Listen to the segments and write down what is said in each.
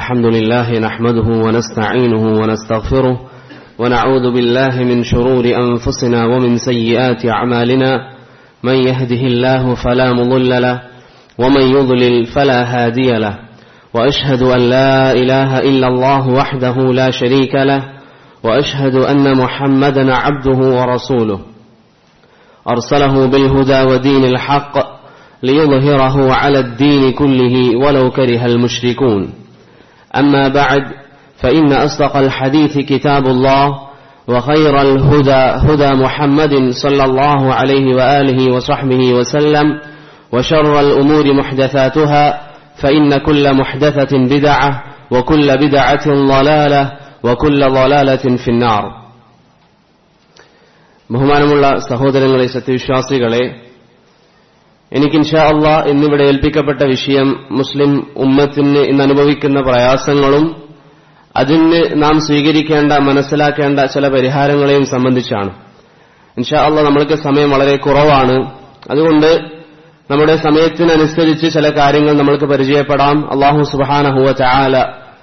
الحمد لله نحمده ونستعينه ونستغفره ونعوذ بالله من شرور أنفسنا ومن سيئات أعمالنا من يهده الله فلا مضل له ومن يضلل فلا هادي له وأشهد أن لا إله إلا الله وحده لا شريك له وأشهد أن محمدا عبده ورسوله أرسله بالهدى ودين الحق ليظهره على الدين كله ولو كره المشركون أما بعد فإن أصدق الحديث كتاب الله وخير الهدى هدى محمد صلى الله عليه وآله وصحبه وسلم وشر الأمور محدثاتها فإن كل محدثة بدعة وكل بدعة ضلالة وكل ضلالة في النار ബഹുമാനമുള്ള സഹോദരങ്ങളെ സത്യവിശ്വാസികളെ എനിക്ക് ഇൻഷാ അള്ളാ ഇന്നിവിടെ ഏൽപ്പിക്കപ്പെട്ട വിഷയം മുസ്ലിം ഉമ്മത്തിന് ഇന്ന് അനുഭവിക്കുന്ന പ്രയാസങ്ങളും അതിന് നാം സ്വീകരിക്കേണ്ട മനസ്സിലാക്കേണ്ട ചില പരിഹാരങ്ങളെയും സംബന്ധിച്ചാണ് ഇൻഷാ അള്ളാ നമ്മൾക്ക് സമയം വളരെ കുറവാണ് അതുകൊണ്ട് നമ്മുടെ സമയത്തിനനുസരിച്ച് ചില കാര്യങ്ങൾ നമ്മൾക്ക് പരിചയപ്പെടാം അള്ളാഹു സുബാനഹുവ ചാല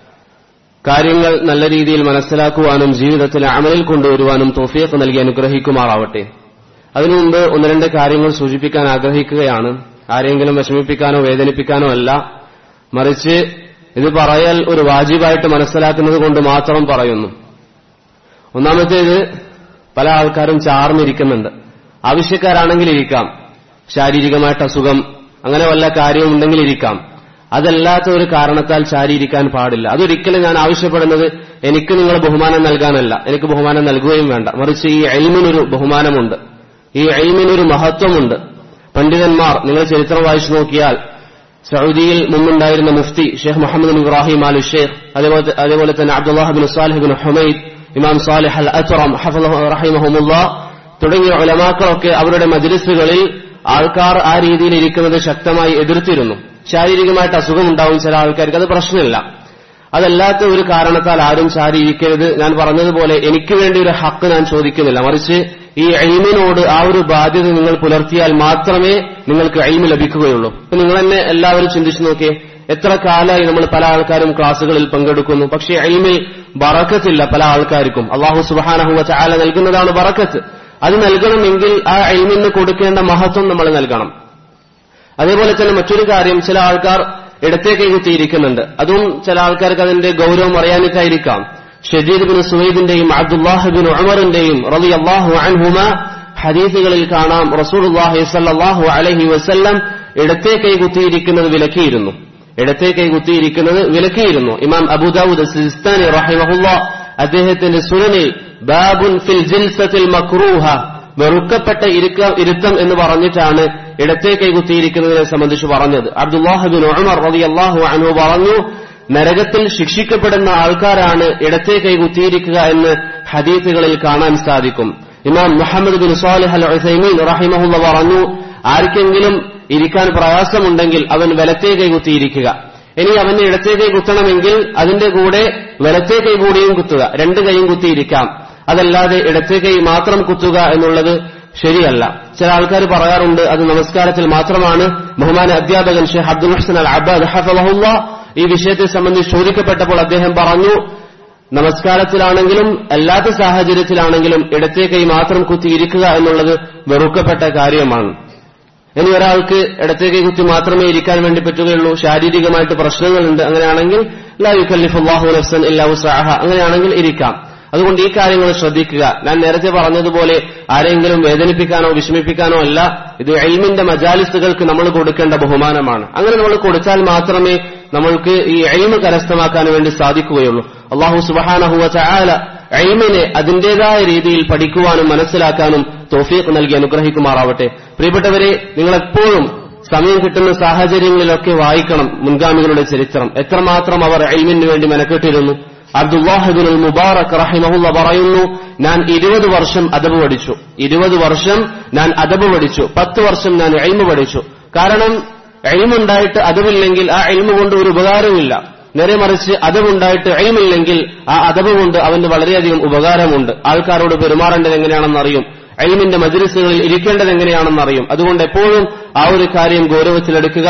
കാര്യങ്ങൾ നല്ല രീതിയിൽ മനസ്സിലാക്കുവാനും ജീവിതത്തിൽ അമലിൽ കൊണ്ടുവരുവാനും തോഫിയൊക്കെ നൽകി അനുഗ്രഹിക്കുമാറാവട്ടെ അതിനുമുമ്പ് ഒന്ന് രണ്ട് കാര്യങ്ങൾ സൂചിപ്പിക്കാൻ ആഗ്രഹിക്കുകയാണ് ആരെങ്കിലും വിഷമിപ്പിക്കാനോ വേദനിപ്പിക്കാനോ അല്ല മറിച്ച് ഇത് പറയൽ ഒരു വാജിബായിട്ട് മനസ്സിലാക്കുന്നത് കൊണ്ട് മാത്രം പറയുന്നു ഒന്നാമത്തേത് പല ആൾക്കാരും ചാർന്നിരിക്കുന്നുണ്ട് ആവശ്യക്കാരാണെങ്കിൽ ഇരിക്കാം ശാരീരികമായിട്ട് അസുഖം അങ്ങനെ വല്ല കാര്യമുണ്ടെങ്കിൽ ഇരിക്കാം അതല്ലാത്ത ഒരു കാരണത്താൽ ചാരിയിരിക്കാൻ പാടില്ല അതൊരിക്കലും ഞാൻ ആവശ്യപ്പെടുന്നത് എനിക്ക് നിങ്ങൾ ബഹുമാനം നൽകാനല്ല എനിക്ക് ബഹുമാനം നൽകുകയും വേണ്ട മറിച്ച് ഈ എൽമിനൊരു ബഹുമാനമുണ്ട് ഈ എൽമിനൊരു മഹത്വമുണ്ട് പണ്ഡിതന്മാർ നിങ്ങൾ ചരിത്രം വായിച്ചു നോക്കിയാൽ സൗദിയിൽ മുമ്പുണ്ടായിരുന്ന മുഫ്തി ഷെയ്ഖ് മുഹമ്മദ് ഇബ്രാഹിം അൽ ഷെയ്ഖ് അതേപോലെ അതേപോലെ തന്നെ അബ്ദുല്ലാഹിബിൻ സാലിഹിബിൻ ഹുമൈദ് ഇമാം സാലിഹ് അൽ അത്റം റഹിമഹമുല്ല തുടങ്ങിയ ഒലമാക്കളൊക്കെ അവരുടെ മജ്ലിസുകളിൽ ആൾക്കാർ ആ രീതിയിൽ ഇരിക്കുന്നത് ശക്തമായി എതിർത്തിരുന്നു ശാരീരികമായിട്ട് അസുഖമുണ്ടാവും ചില ആൾക്കാർക്ക് അത് പ്രശ്നമില്ല അതല്ലാത്ത ഒരു കാരണത്താൽ ആരും ശാരീരിക്കരുത് ഞാൻ പറഞ്ഞതുപോലെ എനിക്ക് വേണ്ടി ഒരു ഹക്ക് ഞാൻ ചോദിക്കുന്നില്ല മറിച്ച് ഈ എൽമിനോട് ആ ഒരു ബാധ്യത നിങ്ങൾ പുലർത്തിയാൽ മാത്രമേ നിങ്ങൾക്ക് എൽമ് ലഭിക്കുകയുള്ളൂ ഇപ്പൊ നിങ്ങൾ തന്നെ എല്ലാവരും ചിന്തിച്ചു നോക്കിയേ എത്ര കാലമായി നമ്മൾ പല ആൾക്കാരും ക്ലാസ്സുകളിൽ പങ്കെടുക്കുന്നു പക്ഷേ എൽമിൽ ബറക്കത്തില്ല പല ആൾക്കാർക്കും അള്ളാഹു സുബാനഹുവ ചാല നൽകുന്നതാണ് ബറക്കത്ത് അത് നൽകണമെങ്കിൽ ആ എൽമിന് കൊടുക്കേണ്ട മഹത്വം നമ്മൾ നൽകണം അതേപോലെ തന്നെ മറ്റൊരു കാര്യം ചില ആൾക്കാർ ഇടത്തേക്ക് കുത്തിയിരിക്കുന്നുണ്ട് അതും ചില ആൾക്കാർക്ക് അതിന്റെ ഗൗരവം അറിയാനിട്ടായിരിക്കാം ഷദീദ് ബിൻ സുവൈദിന്റെയും അബ്ദുല്ലാഹിബിൻ ഉമറിന്റെയും റലി അള്ളാഹു അൻഹുമ ഹദീസുകളിൽ കാണാം റസൂലുല്ലാഹി സല്ലാഹു അലഹി വസ്ല്ലം ഇടത്തേ കൈ കുത്തിയിരിക്കുന്നത് വിലക്കിയിരുന്നു ഇടത്തേ കൈ കുത്തിയിരിക്കുന്നത് വിലക്കിയിരുന്നു ഇമാം അബുദാവുദ് സിസ്താനി റഹിമഹുല്ല അദ്ദേഹത്തിന്റെ സുനനിൽ ബാബുൻ ഫിൽ ജിൽസത്തിൽ മക്രൂഹ വെറുക്കപ്പെട്ട ഇരുത്തം എന്ന് പറഞ്ഞിട്ടാണ് ഇടത്തേ കൈകുത്തിയിരിക്കുന്നതിനെ സംബന്ധിച്ച് പറഞ്ഞത് അബ്ദുല്ലാഹിബിൻ ഉമർ റതി അള്ളാഹു അനു പറഞ്ഞു നരകത്തിൽ ശിക്ഷിക്കപ്പെടുന്ന ആൾക്കാരാണ് ഇടത്തേ കൈകുത്തിയിരിക്കുക എന്ന് ഹദീത്തുകളിൽ കാണാൻ സാധിക്കും ഇമാം Muhammad bin Salih al Uthaymeen റഹിമഹുല്ല പറഞ്ഞു ആർക്കെങ്കിലും ഇരിക്കാൻ പ്രയാസമുണ്ടെങ്കിൽ അവൻ വലത്തേ കൈകുത്തിയിരിക്കുക ഇനി അവന്റെ ഇടത്തേ കൈ കുത്തണമെങ്കിൽ അതിന്റെ കൂടെ വലത്തേ കൈ കൂടിയും കുത്തുക രണ്ട് കൈയും കുത്തിയിരിക്കാം അതല്ലാതെ ഇടത്തേ കൈ മാത്രം കുത്തുക എന്നുള്ളത് ശരിയല്ല ചില ആൾക്കാർ പറയാറുണ്ട് അത് നമസ്കാരത്തിൽ മാത്രമാണ് ബഹുമാന അധ്യാപകൻ ഷെയ്ഖ് അബ്ദുൽ ഹസൻ അൽ അബ്ബാദ് ഹഫലഹുല്ല ഈ വിഷയത്തെ സംബന്ധിച്ച് ചോദിക്കപ്പെട്ടപ്പോൾ അദ്ദേഹം പറഞ്ഞു നമസ്കാരത്തിലാണെങ്കിലും അല്ലാത്ത സാഹചര്യത്തിലാണെങ്കിലും ഇടത്തേ കൈ മാത്രം കുത്തിയിരിക്കുക എന്നുള്ളത് വെറുക്കപ്പെട്ട കാര്യമാണ് ഇനി ഒരാൾക്ക് ഇടത്തേ കൈ കുത്തി മാത്രമേ ഇരിക്കാൻ വേണ്ടി പറ്റുകയുള്ളൂ ശാരീരികമായിട്ട് പ്രശ്നങ്ങളുണ്ട് അങ്ങനെയാണെങ്കിൽ ലാ യുക്കല്ലിഫുല്ലാഹു നഫ്സൻ ഇല്ലാ ഉസ്റാഹ അങ്ങനെയാണെങ്കിൽ ഇരിക്കാം അതുകൊണ്ട് ഈ കാര്യങ്ങൾ ശ്രദ്ധിക്കുക ഞാൻ നേരത്തെ പറഞ്ഞതുപോലെ ആരെങ്കിലും വേദനിപ്പിക്കാനോ വിഷമിപ്പിക്കാനോ അല്ല ഇത് എൽമിന്റെ മജാലിസുകൾക്ക് നമ്മൾ കൊടുക്കേണ്ട ബഹുമാനമാണ് അങ്ങനെ നമ്മൾ കൊടുത്താൽ മാത്രമേ നമ്മൾക്ക് ഈ എൽമ് കരസ്ഥമാക്കാൻ വേണ്ടി സാധിക്കുകയുള്ളൂ അള്ളാഹു സുബഹാനഹുവ ചായാല എൽമിനെ അതിന്റേതായ രീതിയിൽ പഠിക്കുവാനും മനസ്സിലാക്കാനും തോഫീഖ് നൽകി അനുഗ്രഹിക്കുമാറാവട്ടെ പ്രിയപ്പെട്ടവരെ നിങ്ങളെപ്പോഴും സമയം കിട്ടുന്ന സാഹചര്യങ്ങളിലൊക്കെ വായിക്കണം മുൻഗാമികളുടെ ചരിത്രം എത്രമാത്രം അവർ എൽമിന് വേണ്ടി മെനക്കെട്ടിരുന്നു അബ്ദുല്ലാഹിബിൻ മുബാറക് റഹിമഹുല്ല പറയുന്നു ഞാൻ ഇരുപത് വർഷം അദബ് പഠിച്ചു ഇരുപത് വർഷം ഞാൻ അദബ് പഠിച്ചു പത്ത് വർഷം ഞാൻ എൽമ് പഠിച്ചു കാരണം എൽമുണ്ടായിട്ട് അദബില്ലെങ്കിൽ ആ എൽമ് കൊണ്ട് ഒരു ഉപകാരമില്ല നേരെ മറിച്ച് അദബുണ്ടായിട്ട് എൽമില്ലെങ്കിൽ ആ അദബ് കൊണ്ട് അവന് വളരെയധികം ഉപകാരമുണ്ട് ആൾക്കാരോട് പെരുമാറേണ്ടത് എങ്ങനെയാണെന്ന് അറിയും എൽമിന്റെ മജ്ലിസുകളിൽ ഇരിക്കേണ്ടത് എങ്ങനെയാണെന്ന് അറിയും അതുകൊണ്ട് എപ്പോഴും ആ ഒരു കാര്യം ഗൗരവത്തിലെടുക്കുക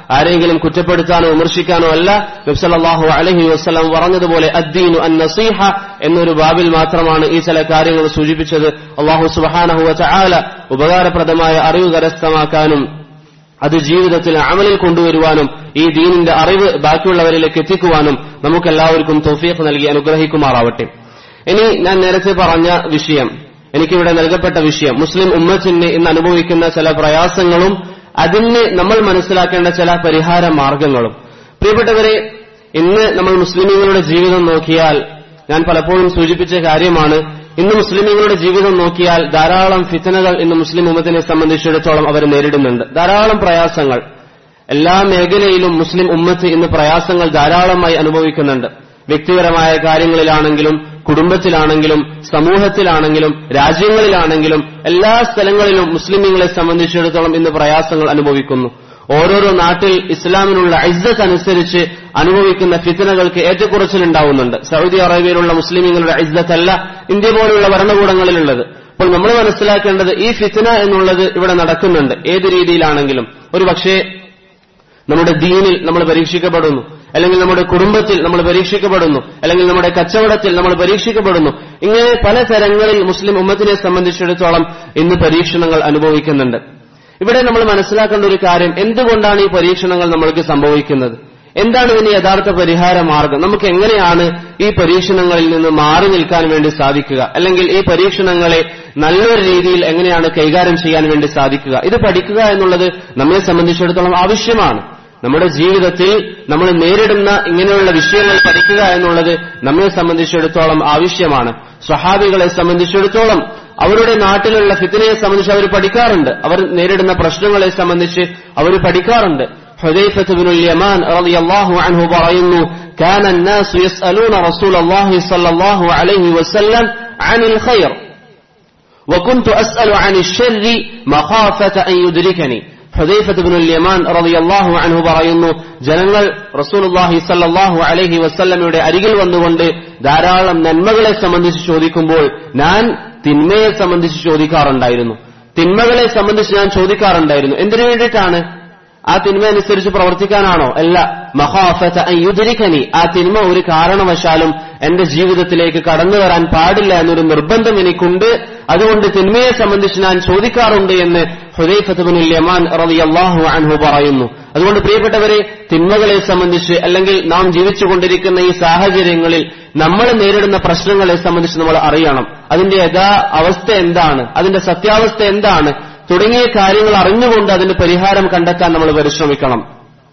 ആരെങ്കിലും കുറ്റപ്പെടുത്താനോ വിമർശിക്കാനോ അല്ല നബ്സല്ലാഹു അലഹി വസ്സലാം പറഞ്ഞതുപോലെ അദ്ദീനു അൻ നസീഹ എന്നൊരു ബാബിൽ മാത്രമാണ് ഈ ചില കാര്യങ്ങൾ സൂചിപ്പിച്ചത് അള്ളാഹു സുബാനഹുവ ചാല ഉപകാരപ്രദമായ അറിവ് കരസ്ഥമാക്കാനും അത് ജീവിതത്തിൽ അമലിൽ കൊണ്ടുവരുവാനും ഈ ദീനിന്റെ അറിവ് ബാക്കിയുള്ളവരിലേക്ക് എത്തിക്കുവാനും നമുക്കെല്ലാവർക്കും തോഫീഖ് നൽകി അനുഗ്രഹിക്കുമാറാവട്ടെ ഇനി ഞാൻ നേരത്തെ പറഞ്ഞ വിഷയം എനിക്കിവിടെ നൽകപ്പെട്ട വിഷയം മുസ്ലിം ഉമ്മത്തിന് ഇന്ന് അനുഭവിക്കുന്ന ചില പ്രയാസങ്ങളും അതിന് നമ്മൾ മനസ്സിലാക്കേണ്ട ചില പരിഹാര മാർഗങ്ങളും പ്രിയപ്പെട്ടവരെ ഇന്ന് നമ്മൾ മുസ്ലിമീങ്ങളുടെ ജീവിതം നോക്കിയാൽ ഞാൻ പലപ്പോഴും സൂചിപ്പിച്ച കാര്യമാണ് ഇന്ന് മുസ്ലിമീങ്ങളുടെ ജീവിതം നോക്കിയാൽ ധാരാളം ഫിത്തനകൾ ഇന്ന് മുസ്ലിം ഉമ്മത്തിനെ സംബന്ധിച്ചിടത്തോളം അവർ നേരിടുന്നുണ്ട് ധാരാളം പ്രയാസങ്ങൾ എല്ലാ മേഖലയിലും മുസ്ലിം ഉമ്മത്ത് ഇന്ന് പ്രയാസങ്ങൾ ധാരാളമായി അനുഭവിക്കുന്നുണ്ട് വ്യക്തിപരമായ കാര്യങ്ങളിലാണെങ്കിലും കുടുംബത്തിലാണെങ്കിലും സമൂഹത്തിലാണെങ്കിലും രാജ്യങ്ങളിലാണെങ്കിലും എല്ലാ സ്ഥലങ്ങളിലും മുസ്ലിമീങ്ങളെ സംബന്ധിച്ചിടത്തോളം ഇന്ന് പ്രയാസങ്ങൾ അനുഭവിക്കുന്നു ഓരോരോ നാട്ടിൽ ഇസ്ലാമിനുള്ള ഇസ്സത്ത് അനുസരിച്ച് അനുഭവിക്കുന്ന ഫിത്തനകൾക്ക് ഏറ്റക്കുറച്ചിലുണ്ടാവുന്നുണ്ട് സൗദി അറേബ്യയിലുള്ള മുസ്ലിമീങ്ങളുടെ ഇസ്സത്തല്ല ഇന്ത്യ പോലുള്ള ഭരണകൂടങ്ങളിലുള്ളത് അപ്പോൾ നമ്മൾ മനസ്സിലാക്കേണ്ടത് ഈ ഫിത്തന എന്നുള്ളത് ഇവിടെ നടക്കുന്നുണ്ട് ഏത് രീതിയിലാണെങ്കിലും ഒരു പക്ഷേ നമ്മുടെ ദീനിൽ നമ്മൾ പരീക്ഷിക്കപ്പെടുന്നു അല്ലെങ്കിൽ നമ്മുടെ കുടുംബത്തിൽ നമ്മൾ പരീക്ഷിക്കപ്പെടുന്നു അല്ലെങ്കിൽ നമ്മുടെ കച്ചവടത്തിൽ നമ്മൾ പരീക്ഷിക്കപ്പെടുന്നു ഇങ്ങനെ പല തരങ്ങളിൽ മുസ്ലിം ഉമ്മത്തിനെ സംബന്ധിച്ചിടത്തോളം ഇന്ന് പരീക്ഷണങ്ങൾ അനുഭവിക്കുന്നുണ്ട് ഇവിടെ നമ്മൾ മനസ്സിലാക്കേണ്ട ഒരു കാര്യം എന്തുകൊണ്ടാണ് ഈ പരീക്ഷണങ്ങൾ നമ്മൾക്ക് സംഭവിക്കുന്നത് എന്താണ് ഇതിന് യഥാർത്ഥ പരിഹാര മാർഗം നമുക്ക് എങ്ങനെയാണ് ഈ പരീക്ഷണങ്ങളിൽ നിന്ന് മാറി നിൽക്കാൻ വേണ്ടി സാധിക്കുക അല്ലെങ്കിൽ ഈ പരീക്ഷണങ്ങളെ നല്ലൊരു രീതിയിൽ എങ്ങനെയാണ് കൈകാര്യം ചെയ്യാൻ വേണ്ടി സാധിക്കുക ഇത് പഠിക്കുക എന്നുള്ളത് നമ്മെ സംബന്ധിച്ചിടത്തോളം ആവശ്യമാണ് നമ്മുടെ ജീവിതത്തിൽ നമ്മൾ നേരിടുന്ന ഇങ്ങനെയുള്ള വിഷയങ്ങൾ പഠിക്കുക എന്നുള്ളത് നമ്മെ സംബന്ധിച്ചിടത്തോളം ആവശ്യമാണ് സ്വഹാബികളെ സംബന്ധിച്ചിടത്തോളം അവരുടെ നാട്ടിലുള്ള ഫിത്തിനയെ സംബന്ധിച്ച് അവർ പഠിക്കാറുണ്ട് അവർ നേരിടുന്ന പ്രശ്നങ്ങളെ സംബന്ധിച്ച് അവർ പഠിക്കാറുണ്ട് حذيفة بن اليمان رضي الله عنه പറയുന്നു كان الناس يسألون رسول الله صلى الله عليه وسلم عن الخير وكنت أسأل عن الشر مخافة أن يدركني ഹുദൈഫത്ത് ബിനുൽ യമാൻ റളിയല്ലാഹു അൻഹു പറയുന്നു ജനങ്ങൾ റസൂലുള്ളാഹി സല്ലല്ലാഹു അലൈഹി വസല്ലമയുടെ അരികിൽ വന്നുകൊണ്ട് ധാരാളം നന്മകളെ സംബന്ധിച്ച് ചോദിക്കുമ്പോൾ ഞാൻ തിന്മയെ സംബന്ധിച്ച് ചോദിക്കാറുണ്ടായിരുന്നു തിന്മകളെ സംബന്ധിച്ച് ഞാൻ ചോദിക്കാറുണ്ടായിരുന്നു എന്തിനു വേണ്ടിയിട്ടാണ് ആ തിന്മ അനുസരിച്ച് പ്രവർത്തിക്കാനാണോ അല്ല മഹാഫത്ത യുദ്ധരിക്കനി ആ തിന്മ ഒരു കാരണവശാലും എന്റെ ജീവിതത്തിലേക്ക് കടന്നു വരാൻ പാടില്ല എന്നൊരു നിർബന്ധം എനിക്കുണ്ട് അതുകൊണ്ട് തിന്മയെ സംബന്ധിച്ച് ഞാൻ ചോദിക്കാറുണ്ട് എന്ന് ഹുദൈഫത്തുബിനുൽ യമാൻ റളിയല്ലാഹു അൻഹു പറയുന്നു അതുകൊണ്ട് പ്രിയപ്പെട്ടവരെ തിന്മകളെ സംബന്ധിച്ച് അല്ലെങ്കിൽ നാം ജീവിച്ചുകൊണ്ടിരിക്കുന്ന ഈ സാഹചര്യങ്ങളിൽ നമ്മൾ നേരിടുന്ന പ്രശ്നങ്ങളെ സംബന്ധിച്ച് നമ്മൾ അറിയണം അതിന്റെ യഥാ അവസ്ഥ എന്താണ് അതിന്റെ സത്യാവസ്ഥ എന്താണ് തുടങ്ങിയ കാര്യങ്ങൾ അറിഞ്ഞുകൊണ്ട് അതിന് പരിഹാരം കണ്ടെത്താൻ നമ്മൾ പരിശ്രമിക്കണം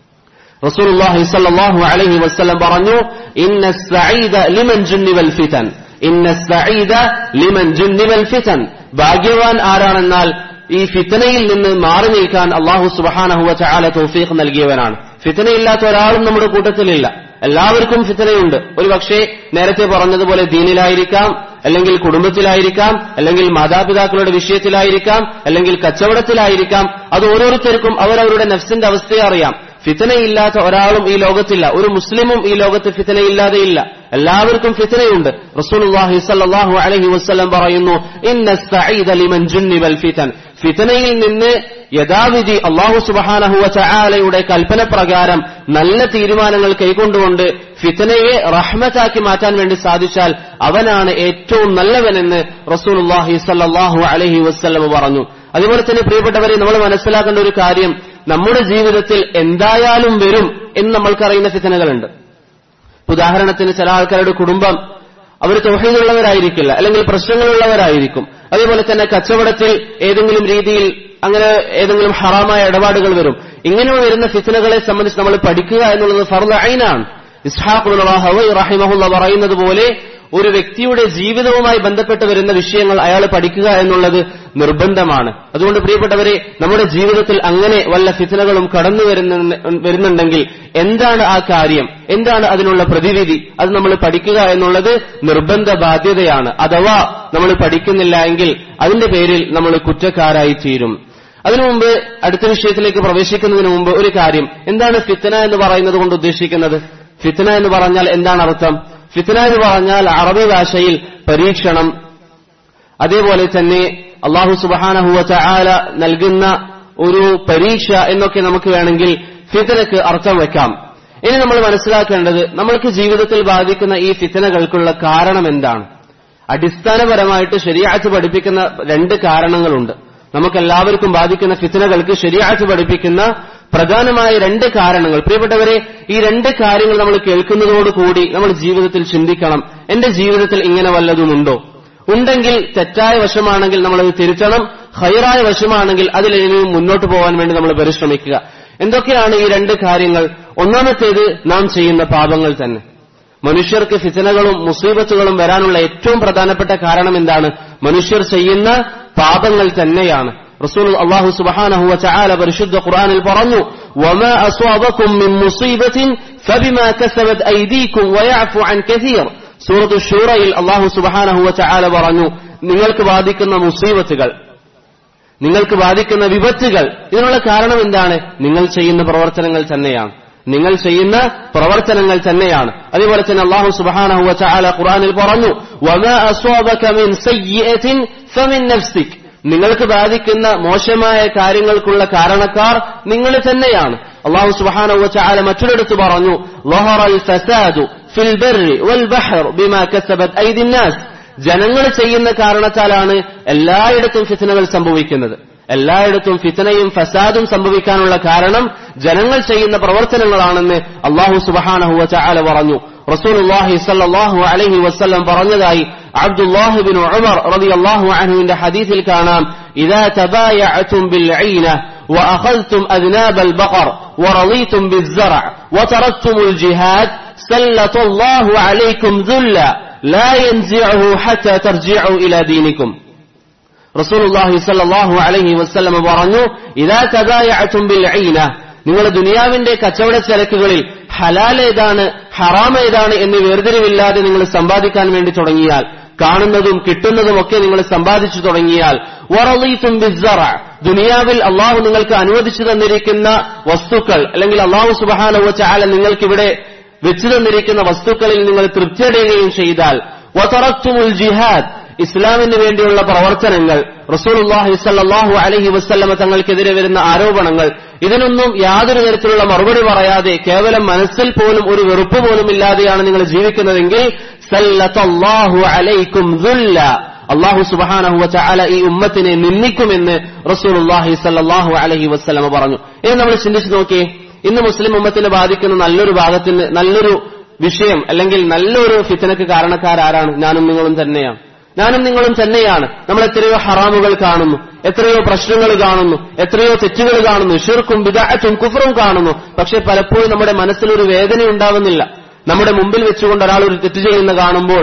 റസൂലുള്ളാഹി സ്വല്ലല്ലാഹു അലൈഹി വസല്ലം പറഞ്ഞു ഇന്ന സഈദ ലിമൻ ജുന്നിവൽ ഫിതൻ ഇന്ന സഈദ ലിമൻ ജുന്നിവൽ ഫിതൻ ഭാഗ്യവാൻ ആരാണെന്നാൽ ഈ ഫിത്തനയിൽ നിന്ന് മാറി നിൽക്കാൻ അള്ളാഹു സുബഹാനഹുവ ചാല തൗഫീഖ് നൽകിയവനാണ് ഫിത്തനയില്ലാത്ത ഒരാളും നമ്മുടെ കൂട്ടത്തിലില്ല എല്ലാവർക്കും ഫിത്തനയുണ്ട് ഒരു പക്ഷേ നേരത്തെ പറഞ്ഞതുപോലെ ദീനിലായിരിക്കാം അല്ലെങ്കിൽ കുടുംബത്തിലായിരിക്കാം അല്ലെങ്കിൽ മാതാപിതാക്കളുടെ വിഷയത്തിലായിരിക്കാം അല്ലെങ്കിൽ കച്ചവടത്തിലായിരിക്കാം അത് ഓരോരുത്തർക്കും അവരവരുടെ നഫ്സിന്റെ അവസ്ഥയെ അറിയാം ഫിത്തനയില്ലാത്ത ഒരാളും ഈ ലോകത്തില്ല ഒരു മുസ്ലിമും ഈ ലോകത്ത് ഫിത്തനയില്ലാതെയില്ല എല്ലാവർക്കും ഫിത്തനയുണ്ട് റസൂലുള്ളാഹി സ്വല്ലല്ലാഹു അലൈഹി വസല്ലം പറയുന്നു ഇന്ന സഈദ ലിമൻ ജുന്നിബൽ ഫിതൻ ഫിത്തനയിൽ നിന്ന് യഥാവിധി അള്ളാഹു സുബഹാനഹുവ ചായാലയുടെ കൽപ്പന പ്രകാരം നല്ല തീരുമാനങ്ങൾ കൈക്കൊണ്ടുകൊണ്ട് ഫിത്തനയെ റഹ്മത്താക്കി മാറ്റാൻ വേണ്ടി സാധിച്ചാൽ അവനാണ് ഏറ്റവും നല്ലവനെന്ന് റസൂലുള്ളാഹി സല്ലല്ലാഹു അലൈഹി വസല്ലം പറഞ്ഞു അതുപോലെ തന്നെ പ്രിയപ്പെട്ടവരെ നമ്മൾ മനസ്സിലാക്കേണ്ട ഒരു കാര്യം നമ്മുടെ ജീവിതത്തിൽ എന്തായാലും വരും എന്ന് നമ്മൾക്കറിയുന്ന ഫിത്തനകളുണ്ട് ഉദാഹരണത്തിന് ചില ആൾക്കാരുടെ കുടുംബം അവർ തൊഹീദുള്ളവരായിരിക്കില്ല അല്ലെങ്കിൽ പ്രശ്നങ്ങളുള്ളവരായിരിക്കും അതേപോലെ തന്നെ കച്ചവടത്തിൽ ഏതെങ്കിലും രീതിയിൽ അങ്ങനെ ഏതെങ്കിലും ഹറാമായ ഇടപാടുകൾ വരും ഇങ്ങനെ വരുന്ന ഫിത്തനകളെ സംബന്ധിച്ച് നമ്മൾ പഠിക്കുക എന്നുള്ളത് ഫർദ ഐനാണ് ഇസ്ഹാഖ് റഹിമഹുല്ല പറയുന്നത് പോലെ ഒരു വ്യക്തിയുടെ ജീവിതവുമായി ബന്ധപ്പെട്ട് വരുന്ന വിഷയങ്ങൾ അയാൾ പഠിക്കുക എന്നുള്ളത് നിർബന്ധമാണ് അതുകൊണ്ട് പ്രിയപ്പെട്ടവരെ നമ്മുടെ ജീവിതത്തിൽ അങ്ങനെ വല്ല ഫിത്തനകളും കടന്നു വരുന്നുണ്ടെങ്കിൽ എന്താണ് ആ കാര്യം എന്താണ് അതിനുള്ള പ്രതിവിധി അത് നമ്മൾ പഠിക്കുക എന്നുള്ളത് നിർബന്ധ ബാധ്യതയാണ് അഥവാ നമ്മൾ പഠിക്കുന്നില്ല എങ്കിൽ അതിന്റെ പേരിൽ നമ്മൾ കുറ്റക്കാരായി തീരും അതിനു മുമ്പ് അടുത്ത വിഷയത്തിലേക്ക് പ്രവേശിക്കുന്നതിന് മുമ്പ് ഒരു കാര്യം എന്താണ് ഫിത്തന എന്ന് പറയുന്നത് കൊണ്ട് ഉദ്ദേശിക്കുന്നത് ഫിത്തന എന്ന് പറഞ്ഞാൽ എന്താണ് അർത്ഥം ഫിത്തന എന്ന് പറഞ്ഞാൽ അറബി ഭാഷയിൽ പരീക്ഷണം അതേപോലെ തന്നെ അള്ളാഹു സുബാനഹുവ ചാല നൽകുന്ന ഒരു പരീക്ഷ എന്നൊക്കെ നമുക്ക് വേണമെങ്കിൽ ഫിത്തനക്ക് അർത്ഥം വെക്കാം ഇനി നമ്മൾ മനസ്സിലാക്കേണ്ടത് നമ്മൾക്ക് ജീവിതത്തിൽ ബാധിക്കുന്ന ഈ ഫിത്തനകൾക്കുള്ള കാരണം എന്താണ് അടിസ്ഥാനപരമായിട്ട് ശരിയാഴ്ച പഠിപ്പിക്കുന്ന രണ്ട് കാരണങ്ങളുണ്ട് നമുക്കെല്ലാവർക്കും ബാധിക്കുന്ന ഫിത്തനകൾക്ക് ശരിയാഴ്ച പഠിപ്പിക്കുന്ന പ്രധാനമായ രണ്ട് കാരണങ്ങൾ പ്രിയപ്പെട്ടവരെ ഈ രണ്ട് കാര്യങ്ങൾ നമ്മൾ കേൾക്കുന്നതോടുകൂടി നമ്മൾ ജീവിതത്തിൽ ചിന്തിക്കണം എന്റെ ജീവിതത്തിൽ ഇങ്ങനെ വല്ലതുമുണ്ടോ ഉണ്ടെങ്കിൽ തെറ്റായ വശമാണെങ്കിൽ നമ്മളത് തിരുത്തണം ഹൈറായ വശമാണെങ്കിൽ അതിൽ ഇനിയും മുന്നോട്ട് പോകാൻ വേണ്ടി നമ്മൾ പരിശ്രമിക്കുക എന്തൊക്കെയാണ് ഈ രണ്ട് കാര്യങ്ങൾ ഒന്നാമത്തേത് നാം ചെയ്യുന്ന പാപങ്ങൾ തന്നെ മനുഷ്യർക്ക് ഫിത്തനകളും മുസീബത്തുകളും വരാനുള്ള ഏറ്റവും പ്രധാനപ്പെട്ട കാരണം എന്താണ് മനുഷ്യർ ചെയ്യുന്ന പാപങ്ങൾ തന്നെയാണ് റസൂൽ അള്ളാഹു സുബഹാനഹു ചാല പരിശുദ്ധ ഖുർആനിൽ പറഞ്ഞു وما أصابكم من مصيبة فبما كسبت أيديكم ويعفو عن كثير സൂറത്ത് ഷൂറയിൽ അള്ളാഹു സുബഹാനഹു ചാല പറഞ്ഞു നിങ്ങൾക്ക് ബാധിക്കുന്ന മുസീബത്തുകൾ നിങ്ങൾക്ക് ബാധിക്കുന്ന വിപത്തുകൾ ഇതിനുള്ള കാരണം എന്താണ് നിങ്ങൾ ചെയ്യുന്ന പ്രവർത്തനങ്ങൾ തന്നെയാണ് നിങ്ങൾ ചെയ്യുന്ന പ്രവർത്തനങ്ങൾ തന്നെയാണ് അതുപോലെ തന്നെ അള്ളാഹു സുബഹാനഹു ചാല ഖുർആനിൽ പറഞ്ഞു وما أصابك من سيئة فمن نفسك നിങ്ങൾക്ക് ബാധിക്കുന്ന മോശമായ കാര്യങ്ങൾക്കുള്ള കാരണക്കാർ നിങ്ങൾ തന്നെയാണ് അള്ളാഹു സുബാനവ ചാല മറ്റൊരിടത്ത് പറഞ്ഞു ജനങ്ങൾ ചെയ്യുന്ന കാരണത്താലാണ് എല്ലായിടത്തും ഫിത്തനകൾ സംഭവിക്കുന്നത് എല്ലായിടത്തും ഫിത്തനയും ഫസാദും സംഭവിക്കാനുള്ള കാരണം ജനങ്ങൾ ചെയ്യുന്ന പ്രവർത്തനങ്ങളാണെന്ന് അള്ളാഹു സുബഹാനഹുവ ചാല പറഞ്ഞു റസൂലുള്ളാഹി സല്ലല്ലാഹു അലൈഹി വസല്ലം പറഞ്ഞതായി അബ്ദുല്ലാഹി ബിൻ ഉമർ റളിയല്ലാഹു അൻഹുവിന്റെ ഹദീസിൽ കാണാം ഇദാ തബായഅതും ബിൽ ഐന وأخذتم أذناب البقر ورضيتم بالزرع وتركتم الجهاد سلط الله عليكم ذلا لا ينزعه حتى ترجعوا إلى دينكم رسول الله صلى الله عليه وسلم പറഞ്ഞു إذا تبايعتم بالعينة നിങ്ങൾ ദുനിയാവിന്റെ കച്ചവട ചരക്കുകളിൽ ഹലാൽ ഏതാണ് ഹറാം ഏതാണ് എന്ന് വേർതിരിവില്ലാതെ നിങ്ങൾ സമ്പാദിക്കാൻ വേണ്ടി തുടങ്ങിയാൽ കാണുന്നതും കിട്ടുന്നതും ഒക്കെ നിങ്ങൾ സമ്പാദിച്ചു തുടങ്ങിയാൽ വറളീത്തും ബിസ്സറ ദുനിയാവിൽ അള്ളാഹു നിങ്ങൾക്ക് അനുവദിച്ചു തന്നിരിക്കുന്ന വസ്തുക്കൾ അല്ലെങ്കിൽ അള്ളാഹു സുബഹാനവ ചാല നിങ്ങൾക്കിവിടെ വെച്ചു തന്നിരിക്കുന്ന വസ്തുക്കളിൽ നിങ്ങൾ തൃപ്തിയടയുകയും ചെയ്താൽ വതറക്തുമുൽ ജിഹാദ് ഇസ്ലാമിന് വേണ്ടിയുള്ള പ്രവർത്തനങ്ങൾ റസൂലുള്ളാഹി സല്ലല്ലാഹു അലൈഹി വസല്ലമ തങ്ങൾക്കെതിരെ വരുന്ന ആരോപണങ്ങൾ ഇതിനൊന്നും യാതൊരു തരത്തിലുള്ള മറുപടി പറയാതെ കേവലം മനസ്സിൽ പോലും ഒരു വെറുപ്പ് പോലും ഇല്ലാതെയാണ് നിങ്ങൾ ജീവിക്കുന്നതെങ്കിൽ സല്ലത്തല്ലാഹു അലൈക്കും ദുല്ല അള്ളാഹു സുബഹാനഹു വചഅല ഈ ഉമ്മത്തിനെ നിന്ദിക്കുമെന്ന് റസൂലുള്ളാഹി സല്ലല്ലാഹു അലൈഹി വസല്ലമ പറഞ്ഞു ഇനി നമ്മൾ ചിന്തിച്ചു നോക്കിയേ ഇന്ന് മുസ്ലിം ഉമ്മത്തിനെ ബാധിക്കുന്ന നല്ലൊരു ഭാഗത്തിന് നല്ലൊരു വിഷയം അല്ലെങ്കിൽ നല്ലൊരു ഫിത്തനക്ക് കാരണക്കാരാരാണ് ഞാനും നിങ്ങളും തന്നെയാണ് ഞാനും നിങ്ങളും തന്നെയാണ് നമ്മൾ എത്രയോ ഹറാമുകൾ കാണുന്നു എത്രയോ പ്രശ്നങ്ങൾ കാണുന്നു എത്രയോ തെറ്റുകൾ കാണുന്നു ഷിർക്കും ബിദാറ്റും കുഫറും കാണുന്നു പക്ഷെ പലപ്പോഴും നമ്മുടെ മനസ്സിലൊരു വേദന ഉണ്ടാവുന്നില്ല നമ്മുടെ മുമ്പിൽ വെച്ചുകൊണ്ട് ഒരാൾ ഒരു തെറ്റ് ചെയ്യുന്ന കാണുമ്പോൾ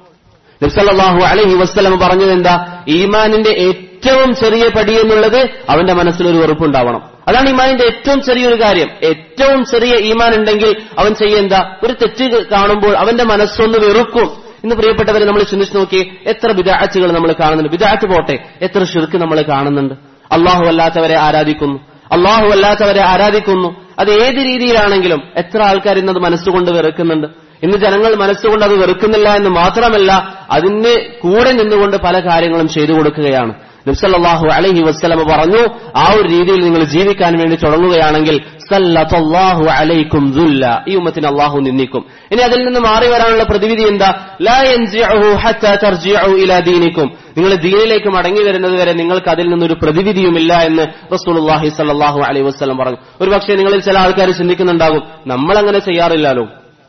നബ്സല്ലാഹു അലഹി വസ്ലം പറഞ്ഞത് എന്താ ഈമാനിന്റെ ഏറ്റവും ചെറിയ പടി എന്നുള്ളത് അവന്റെ മനസ്സിലൊരു വെറുപ്പുണ്ടാവണം അതാണ് ഈമാനിന്റെ ഏറ്റവും ചെറിയൊരു കാര്യം ഏറ്റവും ചെറിയ ഈമാൻ ഉണ്ടെങ്കിൽ അവൻ ചെയ്യേണ്ട ഒരു തെറ്റ് കാണുമ്പോൾ അവന്റെ മനസ്സൊന്ന് വെറുക്കും ഇന്ന് പ്രിയപ്പെട്ടവരെ നമ്മൾ ചിന്തിച്ചു നോക്കി എത്ര വിദാച്ചുകൾ നമ്മൾ കാണുന്നുണ്ട് വിദാച്ച് പോട്ടെ എത്ര ഷിർക്ക് നമ്മൾ കാണുന്നുണ്ട് അള്ളാഹു അല്ലാത്തവരെ ആരാധിക്കുന്നു അള്ളാഹു അല്ലാത്തവരെ ആരാധിക്കുന്നു അത് ഏത് രീതിയിലാണെങ്കിലും എത്ര ആൾക്കാർ ഇന്നത് മനസ്സുകൊണ്ട് വെറുക്കുന്നുണ്ട് ഇന്ന് ജനങ്ങൾ മനസ്സുകൊണ്ട് അത് വെറുക്കുന്നില്ല എന്ന് മാത്രമല്ല അതിന് കൂടെ നിന്നുകൊണ്ട് പല കാര്യങ്ങളും ചെയ്തു കൊടുക്കുകയാണ് നബ്സല്ലാഹു അലഹി വസ്ലമ പറഞ്ഞു ആ ഒരു രീതിയിൽ നിങ്ങൾ ജീവിക്കാൻ വേണ്ടി തുടങ്ങുകയാണെങ്കിൽ സല്ലല്ലാഹു അലൈക്കും ദുല്ല ഈ ഉമ്മത്തിന് അള്ളാഹു നിന്ദിക്കും ഇനി അതിൽ നിന്ന് മാറി വരാനുള്ള പ്രതിവിധി എന്താ ലാ യൻസിഉഹു ഹത്താ തർജിഉ ഇലാ ദീനിക്കും നിങ്ങൾ ദീനിലേക്ക് മടങ്ങി വരുന്നത് വരെ നിങ്ങൾക്ക് അതിൽ നിന്നൊരു പ്രതിവിധിയുമില്ല എന്ന് റസൂലുള്ളാഹി സല്ലല്ലാഹു അലൈഹി വസല്ലം പറഞ്ഞു ഒരുപക്ഷെ നിങ്ങളിൽ ചില ആൾക്കാർ ചിന്തിക്കുന്നുണ്ടാകും നമ്മൾ അങ്ങനെ ചെയ്യാറില്ലല്ലോ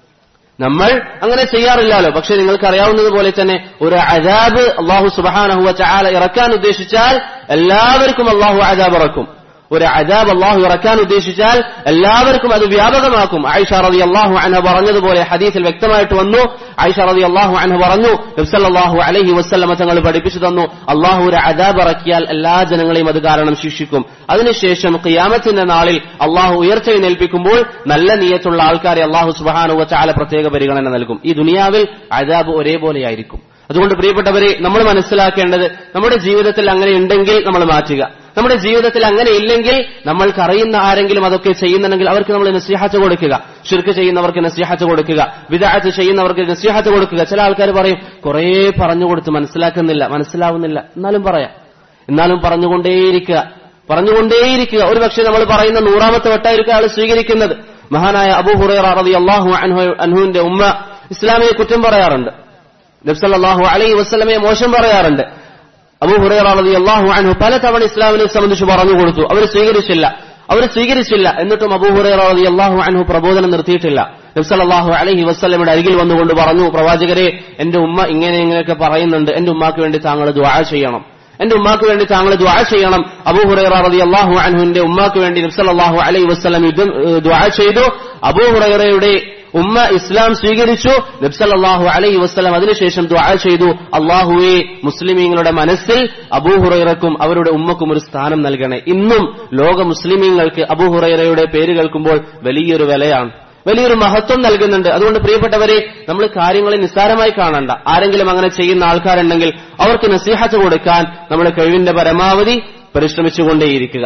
നമ്മൾ അങ്ങനെ ചെയ്യാറില്ലല്ലോ പക്ഷെ നിങ്ങൾക്ക് അറിയാവുന്നതുപോലെ തന്നെ ഒരു അജാബ് അള്ളാഹു സുബാനഹുവ ചാല ഇറക്കാൻ ഉദ്ദേശിച്ചാൽ എല്ലാവർക്കും അള്ളാഹു അജാബ് ഇറക്കും ഒരു അജാബ് അള്ളാഹു ഇറക്കാൻ ഉദ്ദേശിച്ചാൽ എല്ലാവർക്കും അത് വ്യാപകമാക്കും ആയിഷ റതി അള്ളാഹു അന പറഞ്ഞതുപോലെ ഹദീസിൽ വ്യക്തമായിട്ട് വന്നു ആയിഷ റതി അള്ളാഹു അന പറഞ്ഞു നബ്സല്ലാഹു അലഹി വസ്ല്ലമ തങ്ങൾ പഠിപ്പിച്ചു തന്നു അള്ളാഹു ഒരു അജാബ് ഇറക്കിയാൽ എല്ലാ ജനങ്ങളെയും അത് കാരണം ശിക്ഷിക്കും അതിനുശേഷം ഖിയാമത്തിന്റെ നാളിൽ അള്ളാഹു ഉയർച്ചയെന്നേൽപ്പിക്കുമ്പോൾ നല്ല നീയത്തുള്ള ആൾക്കാരെ അള്ളാഹു സുബാനുവ ചാല പ്രത്യേക പരിഗണന നൽകും ഈ ദുനിയാവിൽ അജാബ് ഒരേപോലെയായിരിക്കും അതുകൊണ്ട് പ്രിയപ്പെട്ടവരെ നമ്മൾ മനസ്സിലാക്കേണ്ടത് നമ്മുടെ ജീവിതത്തിൽ അങ്ങനെ ഉണ്ടെങ്കിൽ നമ്മൾ മാറ്റുക നമ്മുടെ ജീവിതത്തിൽ അങ്ങനെ ഇല്ലെങ്കിൽ നമ്മൾക്കറിയുന്ന ആരെങ്കിലും അതൊക്കെ ചെയ്യുന്നുണ്ടെങ്കിൽ അവർക്ക് നമ്മൾ നസ്ലിഹാത്ത് കൊടുക്കുക ഷിർക്ക് ചെയ്യുന്നവർക്ക് നസ്ലിഹാത്ത് കൊടുക്കുക വിദാഹത്ത് ചെയ്യുന്നവർക്ക് നസ്ലിഹാത്ത് കൊടുക്കുക ചില ആൾക്കാർ പറയും കുറേ പറഞ്ഞു കൊടുത്ത് മനസ്സിലാക്കുന്നില്ല മനസ്സിലാവുന്നില്ല എന്നാലും പറയാം എന്നാലും പറഞ്ഞുകൊണ്ടേയിരിക്കുക പറഞ്ഞുകൊണ്ടേയിരിക്കുക ഒരു പക്ഷേ നമ്മൾ പറയുന്ന നൂറാമത്തെ വട്ടായിരിക്കും ആൾ സ്വീകരിക്കുന്നത് മഹാനായ അബൂ ഹുറൈറ റതി അള്ളാഹു അൻഹുവിന്റെ ഉമ്മ ഇസ്ലാമിനെ കുറ്റം പറയാറുണ്ട് നബ്സല്ലാഹു അലൈഹി വസ്ലമയെ മോശം പറയാറുണ്ട് അബൂ ഹുറൈറ റതി അള്ളാഹു അൻഹു പലതവണ ഇസ്ലാമിനെ സംബന്ധിച്ച് പറഞ്ഞു കൊടുത്തു അവർ സ്വീകരിച്ചില്ല അവർ സ്വീകരിച്ചില്ല എന്നിട്ടും അബൂ ഹുറൈറ റതി അള്ളാഹു അൻഹു പ്രബോധനം നിർത്തിയിട്ടില്ല നബ്സല്ലാഹു അലൈഹി വസ്ലമയുടെ അരികിൽ വന്നുകൊണ്ട് പറഞ്ഞു പ്രവാചകരെ എന്റെ ഉമ്മ ഇങ്ങനെ ഇങ്ങനെയൊക്കെ പറയുന്നുണ്ട് എന്റെ ഉമ്മാക്ക് വേണ്ടി താങ്കൾ ദ്വാ ചെയ്യണം എന്റെ ഉമ്മാക്ക് വേണ്ടി താങ്കൾ ദ്വാ ചെയ്യണം അബൂഹുറൈറ റതി അള്ളാഹു അൻഹുവിന്റെ ഉമ്മാക്ക് വേണ്ടി നബ്സല്ലാഹു അലൈഹി വസ്ലം യുദ്ധം ദ്വാ ചെയ്തു അബൂഹുറൈറയുടെ ഉമ്മ ഇസ്ലാം സ്വീകരിച്ചു നബ്സല്ലാഹു അലൈഹി വസ്ലം അതിനുശേഷം ദ്വാ ചെയ്തു അള്ളാഹുവെ മുസ്ലിമീങ്ങളുടെ മനസ്സിൽ അബൂഹുറൈറക്കും അവരുടെ ഉമ്മക്കും ഒരു സ്ഥാനം നൽകണേ ഇന്നും ലോക മുസ്ലിമീങ്ങൾക്ക് അബൂഹുറൈറയുടെ പേര് കേൾക്കുമ്പോൾ വലിയൊരു വിലയാണ് വലിയൊരു മഹത്വം നൽകുന്നുണ്ട് അതുകൊണ്ട് പ്രിയപ്പെട്ടവരെ നമ്മൾ കാര്യങ്ങളെ നിസ്സാരമായി കാണണ്ട ആരെങ്കിലും അങ്ങനെ ചെയ്യുന്ന ആൾക്കാരുണ്ടെങ്കിൽ അവർക്ക് നസീഹത്ത് കൊടുക്കാൻ നമ്മൾ കഴിവിന്റെ പരമാവധി പരിശ്രമിച്ചുകൊണ്ടേയിരിക്കുക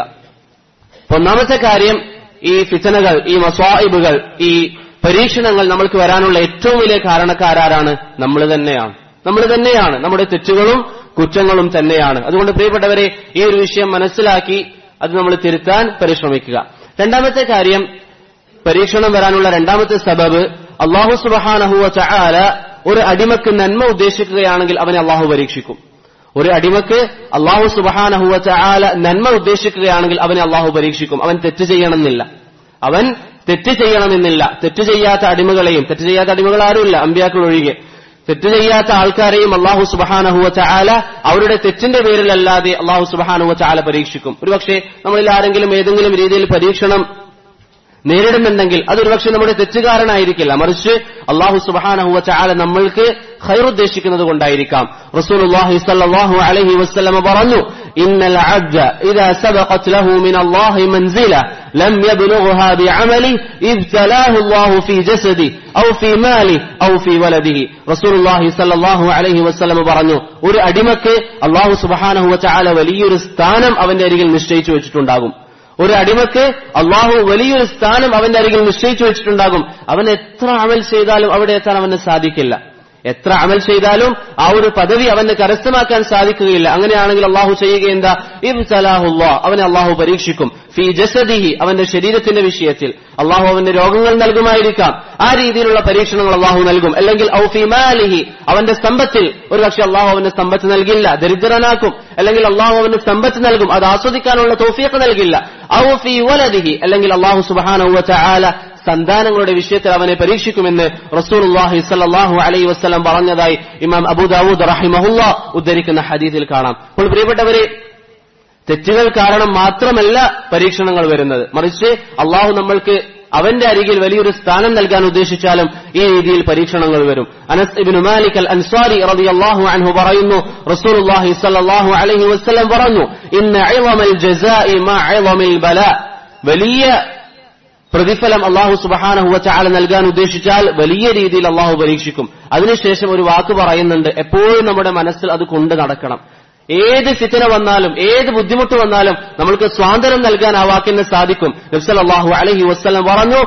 ഒന്നാമത്തെ കാര്യം ഈ ഫിത്തനകൾ ഈ മസ്വായിബുകൾ ഈ പരീക്ഷണങ്ങൾ നമ്മൾക്ക് വരാനുള്ള ഏറ്റവും വലിയ കാരണക്കാരാരാണ് നമ്മൾ തന്നെയാണ് നമ്മൾ തന്നെയാണ് നമ്മുടെ തെറ്റുകളും കുറ്റങ്ങളും തന്നെയാണ് അതുകൊണ്ട് പ്രിയപ്പെട്ടവരെ ഈ ഒരു വിഷയം മനസ്സിലാക്കി അത് നമ്മൾ തിരുത്താൻ പരിശ്രമിക്കുക രണ്ടാമത്തെ കാര്യം പരീക്ഷണം വരാനുള്ള രണ്ടാമത്തെ സബബ് അള്ളാഹു സുബഹാനഹുവ ചാല ഒരു അടിമക്ക് നന്മ ഉദ്ദേശിക്കുകയാണെങ്കിൽ അവനെ അള്ളാഹു പരീക്ഷിക്കും ഒരു അടിമക്ക് അള്ളാഹു സുബഹാനഹുവ ചാല നന്മ ഉദ്ദേശിക്കുകയാണെങ്കിൽ അവനെ അള്ളാഹു പരീക്ഷിക്കും അവൻ തെറ്റ് ചെയ്യണമെന്നില്ല അവൻ തെറ്റ് ചെയ്യണമെന്നില്ല തെറ്റ് ചെയ്യാത്ത അടിമകളെയും തെറ്റ് ചെയ്യാത്ത അടിമകൾ ആരുമില്ല അമ്പ്യാക്കൾ ഒഴികെ തെറ്റ് ചെയ്യാത്ത ആൾക്കാരെയും അള്ളാഹു സുബഹാനഹുവ ചാല അവരുടെ തെറ്റിന്റെ പേരിലല്ലാതെ അള്ളാഹു സുബഹാനുവ ചാല പരീക്ഷിക്കും ഒരുപക്ഷെ നമ്മളിൽ ആരെങ്കിലും ഏതെങ്കിലും രീതിയിൽ പരീക്ഷണം നേരിടുന്നുണ്ടെങ്കിൽ അതൊരുപക്ഷെ നമ്മുടെ തെറ്റുകാരനായിരിക്കില്ല മറിച്ച് അള്ളാഹു സുബാനഹുവ ചാല നമ്മൾക്ക് ഖൈറുദ്ദേശിക്കുന്നത് കൊണ്ടായിരിക്കാം റസൂൽ സല്ലല്ലാഹു അലൈഹി വസ്ലമ പറഞ്ഞു ഇന്നൽ അബ്ദ ഇദാ സബഖത് ലഹു മിൻ അല്ലാഹി മൻസില ലം യബ്ലുഗ്ഹാ ബിഅമലി ഇബ്തലാഹു അല്ലാഹു ഫീ ജസദി ഔ ഫീ മാലി ഔ ഫീ വലദിഹി റസൂലുള്ളാഹി സല്ലല്ലാഹു അലൈഹി വസല്ലമ പറഞ്ഞു ഒരു അടിമക്ക് അള്ളാഹു സുബ്ഹാനഹു വ തആല വലിയൊരു സ്ഥാനം അവന്റെ അരികിൽ നിശ്ചയിച്ചു വെച്ചിട്ടുണ്ടാകും ഒരു അടിമക്ക് അള്ളാഹു വലിയൊരു സ്ഥാനം അവന്റെ അരികിൽ നിശ്ചയിച്ചു വെച്ചിട്ടുണ്ടാകും അവൻ എത്ര അമൽ ചെയ്താലും അവിടെ എത്താൻ അവന് സാധിക്കില്ല എത്ര അമൽ ചെയ്താലും ആ ഒരു പദവി അവന് കരസ്ഥമാക്കാൻ സാധിക്കുകയില്ല അങ്ങനെയാണെങ്കിൽ അള്ളാഹു ചെയ്യുക എന്താ ഇബ് സലാഹുല്ലാ അവനെ അള്ളാഹു പരീക്ഷിക്കും ഫി ജസദിഹി അവന്റെ ശരീരത്തിന്റെ വിഷയത്തിൽ അള്ളാഹു അവന്റെ രോഗങ്ങൾ നൽകുമായിരിക്കാം ആ രീതിയിലുള്ള പരീക്ഷണങ്ങൾ അള്ളാഹു നൽകും അല്ലെങ്കിൽ ഔ ഫി മാലിഹി അവന്റെ സമ്പത്തിൽ ഒരു പക്ഷെ അള്ളാഹു അവന്റെ സമ്പത്ത് നൽകില്ല ദരിദ്രനാക്കും അല്ലെങ്കിൽ അള്ളാഹു അവന് സമ്പത്ത് നൽകും അത് ആസ്വദിക്കാനുള്ള തോഫിയൊക്കെ നൽകില്ല ഔ ഫി വലദിഹി അല്ലെങ്കിൽ അള്ളാഹു സുബാന ചാല സന്താനങ്ങളുടെ വിഷയത്തിൽ അവനെ പരീക്ഷിക്കുമെന്ന് റസൂലുള്ളാഹി സല്ലല്ലാഹു അലൈഹി വസല്ലം പറഞ്ഞതായി ഇമാം അബൂദാവൂദ് റഹിമഹുല്ല ഉദ്ധരിക്കുന്ന ഹദീസിൽ കാണാം അപ്പോൾ പ്രിയപ്പെട്ടവരെ തെറ്റുകൾ കാരണം മാത്രമല്ല പരീക്ഷണങ്ങൾ വരുന്നത് മറിച്ച് അള്ളാഹു നമ്മൾക്ക് അവന്റെ അരികിൽ വലിയൊരു സ്ഥാനം നൽകാൻ ഉദ്ദേശിച്ചാലും ഈ രീതിയിൽ പരീക്ഷണങ്ങൾ വരും അനസ് ഇബ്നു മാലിക് അൽ അൻസാരി റളിയല്ലാഹു അൻഹു പറയുന്നു റസൂലുള്ളാഹി സ്വല്ലല്ലാഹു അലൈഹി വസല്ലം പറഞ്ഞു ഇന്ന ഇളമൽ ജസാഇ മാ ഇളമിൽ ബലാ വലിയ പ്രതിഫലം അള്ളാഹു സുബഹാനഹുവ ചാല നൽകാൻ ഉദ്ദേശിച്ചാൽ വലിയ രീതിയിൽ അള്ളാഹു പരീക്ഷിക്കും അതിനുശേഷം ഒരു വാക്ക് പറയുന്നുണ്ട് എപ്പോഴും നമ്മുടെ മനസ്സിൽ അത് കൊണ്ട് നടക്കണം ഏത് ഫിത്തന വന്നാലും ഏത് ബുദ്ധിമുട്ട് വന്നാലും നമ്മൾക്ക് സ്വാതന്ത്ര്യം നൽകാൻ ആ വാക്കിന് സാധിക്കും നബ്സൽ അള്ളാഹു അലഹി വസ്ലം പറഞ്ഞു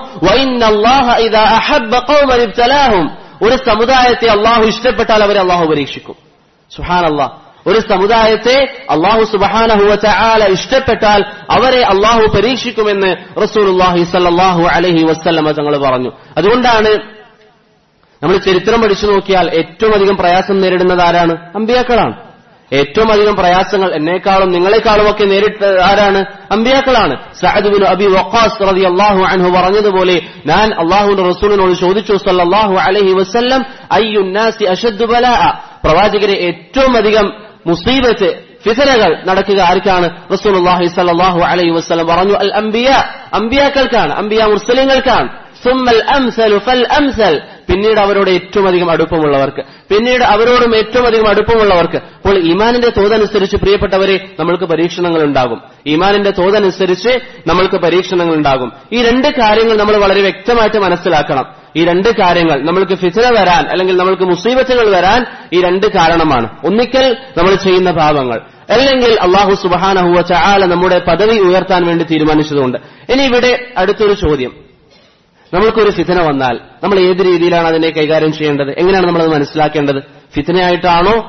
ഒരു സമുദായത്തെ അള്ളാഹു ഇഷ്ടപ്പെട്ടാൽ അവരെ അള്ളാഹു പരീക്ഷിക്കും സുഹാൻ അള്ളാഹ് ഒരു സമുദായത്തെ അള്ളാഹു സുബഹാനഹുവ ചാല ഇഷ്ടപ്പെട്ടാൽ അവരെ അള്ളാഹു പരീക്ഷിക്കുമെന്ന് റസൂലുല്ലാഹി സല്ലാഹു അലഹി വസ്ല്ലമ തങ്ങൾ പറഞ്ഞു അതുകൊണ്ടാണ് നമ്മൾ ചരിത്രം പഠിച്ചു നോക്കിയാൽ ഏറ്റവും അധികം പ്രയാസം നേരിടുന്നത് ആരാണ് അമ്പിയാക്കളാണ് ഏറ്റവും അധികം പ്രയാസങ്ങൾ എന്നേക്കാളും നിങ്ങളെക്കാളും ഒക്കെ നേരിട്ട ആരാണ് അമ്പിയാക്കളാണ് സഅദ്ബിൻ അബി വഖാസ് റതി അള്ളാഹു അൻഹു പറഞ്ഞതുപോലെ ഞാൻ അള്ളാഹുവിന്റെ റസൂലിനോട് ചോദിച്ചു സല്ലല്ലാഹു അലൈഹി വസല്ലം അയ്യുന്നാസി അഷദ്ദു ബലാഅ പ്രവാചകരെ ഏറ്റവും അധികം മുസീബത്ത് ഫിതനകൾ നടക്കുക ആർക്കാണ് റസൂലുള്ളാഹി സല്ലല്ലാഹു അലൈഹി വസല്ലം പറഞ്ഞു അൽ അംബിയ അംബിയാക്കൾക്കാണ് അംബിയ മുസ്ലിങ്ങൾക്കാണ് സുമ്മൽ അംസലു ഫൽ അംസൽ പിന്നീട് അവരോട് ഏറ്റവും അധികം അടുപ്പമുള്ളവർക്ക് പിന്നീട് അവരോടും ഏറ്റവും അധികം അടുപ്പമുള്ളവർക്ക് അപ്പോൾ ഈമാനിന്റെ തോതനുസരിച്ച് പ്രിയപ്പെട്ടവരെ നമ്മൾക്ക് പരീക്ഷണങ്ങൾ ഉണ്ടാകും ഈമാനിന്റെ തോതനുസരിച്ച് നമ്മൾക്ക് പരീക്ഷണങ്ങൾ ഉണ്ടാകും ഈ രണ്ട് കാര്യങ്ങൾ നമ്മൾ വളരെ വ്യക്തമായിട്ട് മനസ്സിലാക്കണം ഈ രണ്ട് കാര്യങ്ങൾ നമ്മൾക്ക് ഫിസന വരാൻ അല്ലെങ്കിൽ നമ്മൾക്ക് മുസീബത്തുകൾ വരാൻ ഈ രണ്ട് കാരണമാണ് ഒന്നിക്കൽ നമ്മൾ ചെയ്യുന്ന പാപങ്ങൾ അല്ലെങ്കിൽ അള്ളാഹു സുബാനഹുവ ചാല നമ്മുടെ പദവി ഉയർത്താൻ വേണ്ടി തീരുമാനിച്ചതുകൊണ്ട് ഇനി ഇവിടെ അടുത്തൊരു ചോദ്യം നമ്മൾക്കൊരു ഫിത്തന വന്നാൽ നമ്മൾ ഏത് രീതിയിലാണ് അതിനെ കൈകാര്യം ചെയ്യേണ്ടത് എങ്ങനെയാണ് നമ്മളത് മനസ്സിലാക്കേണ്ടത് ഫിത്തനയായിട്ടാണോ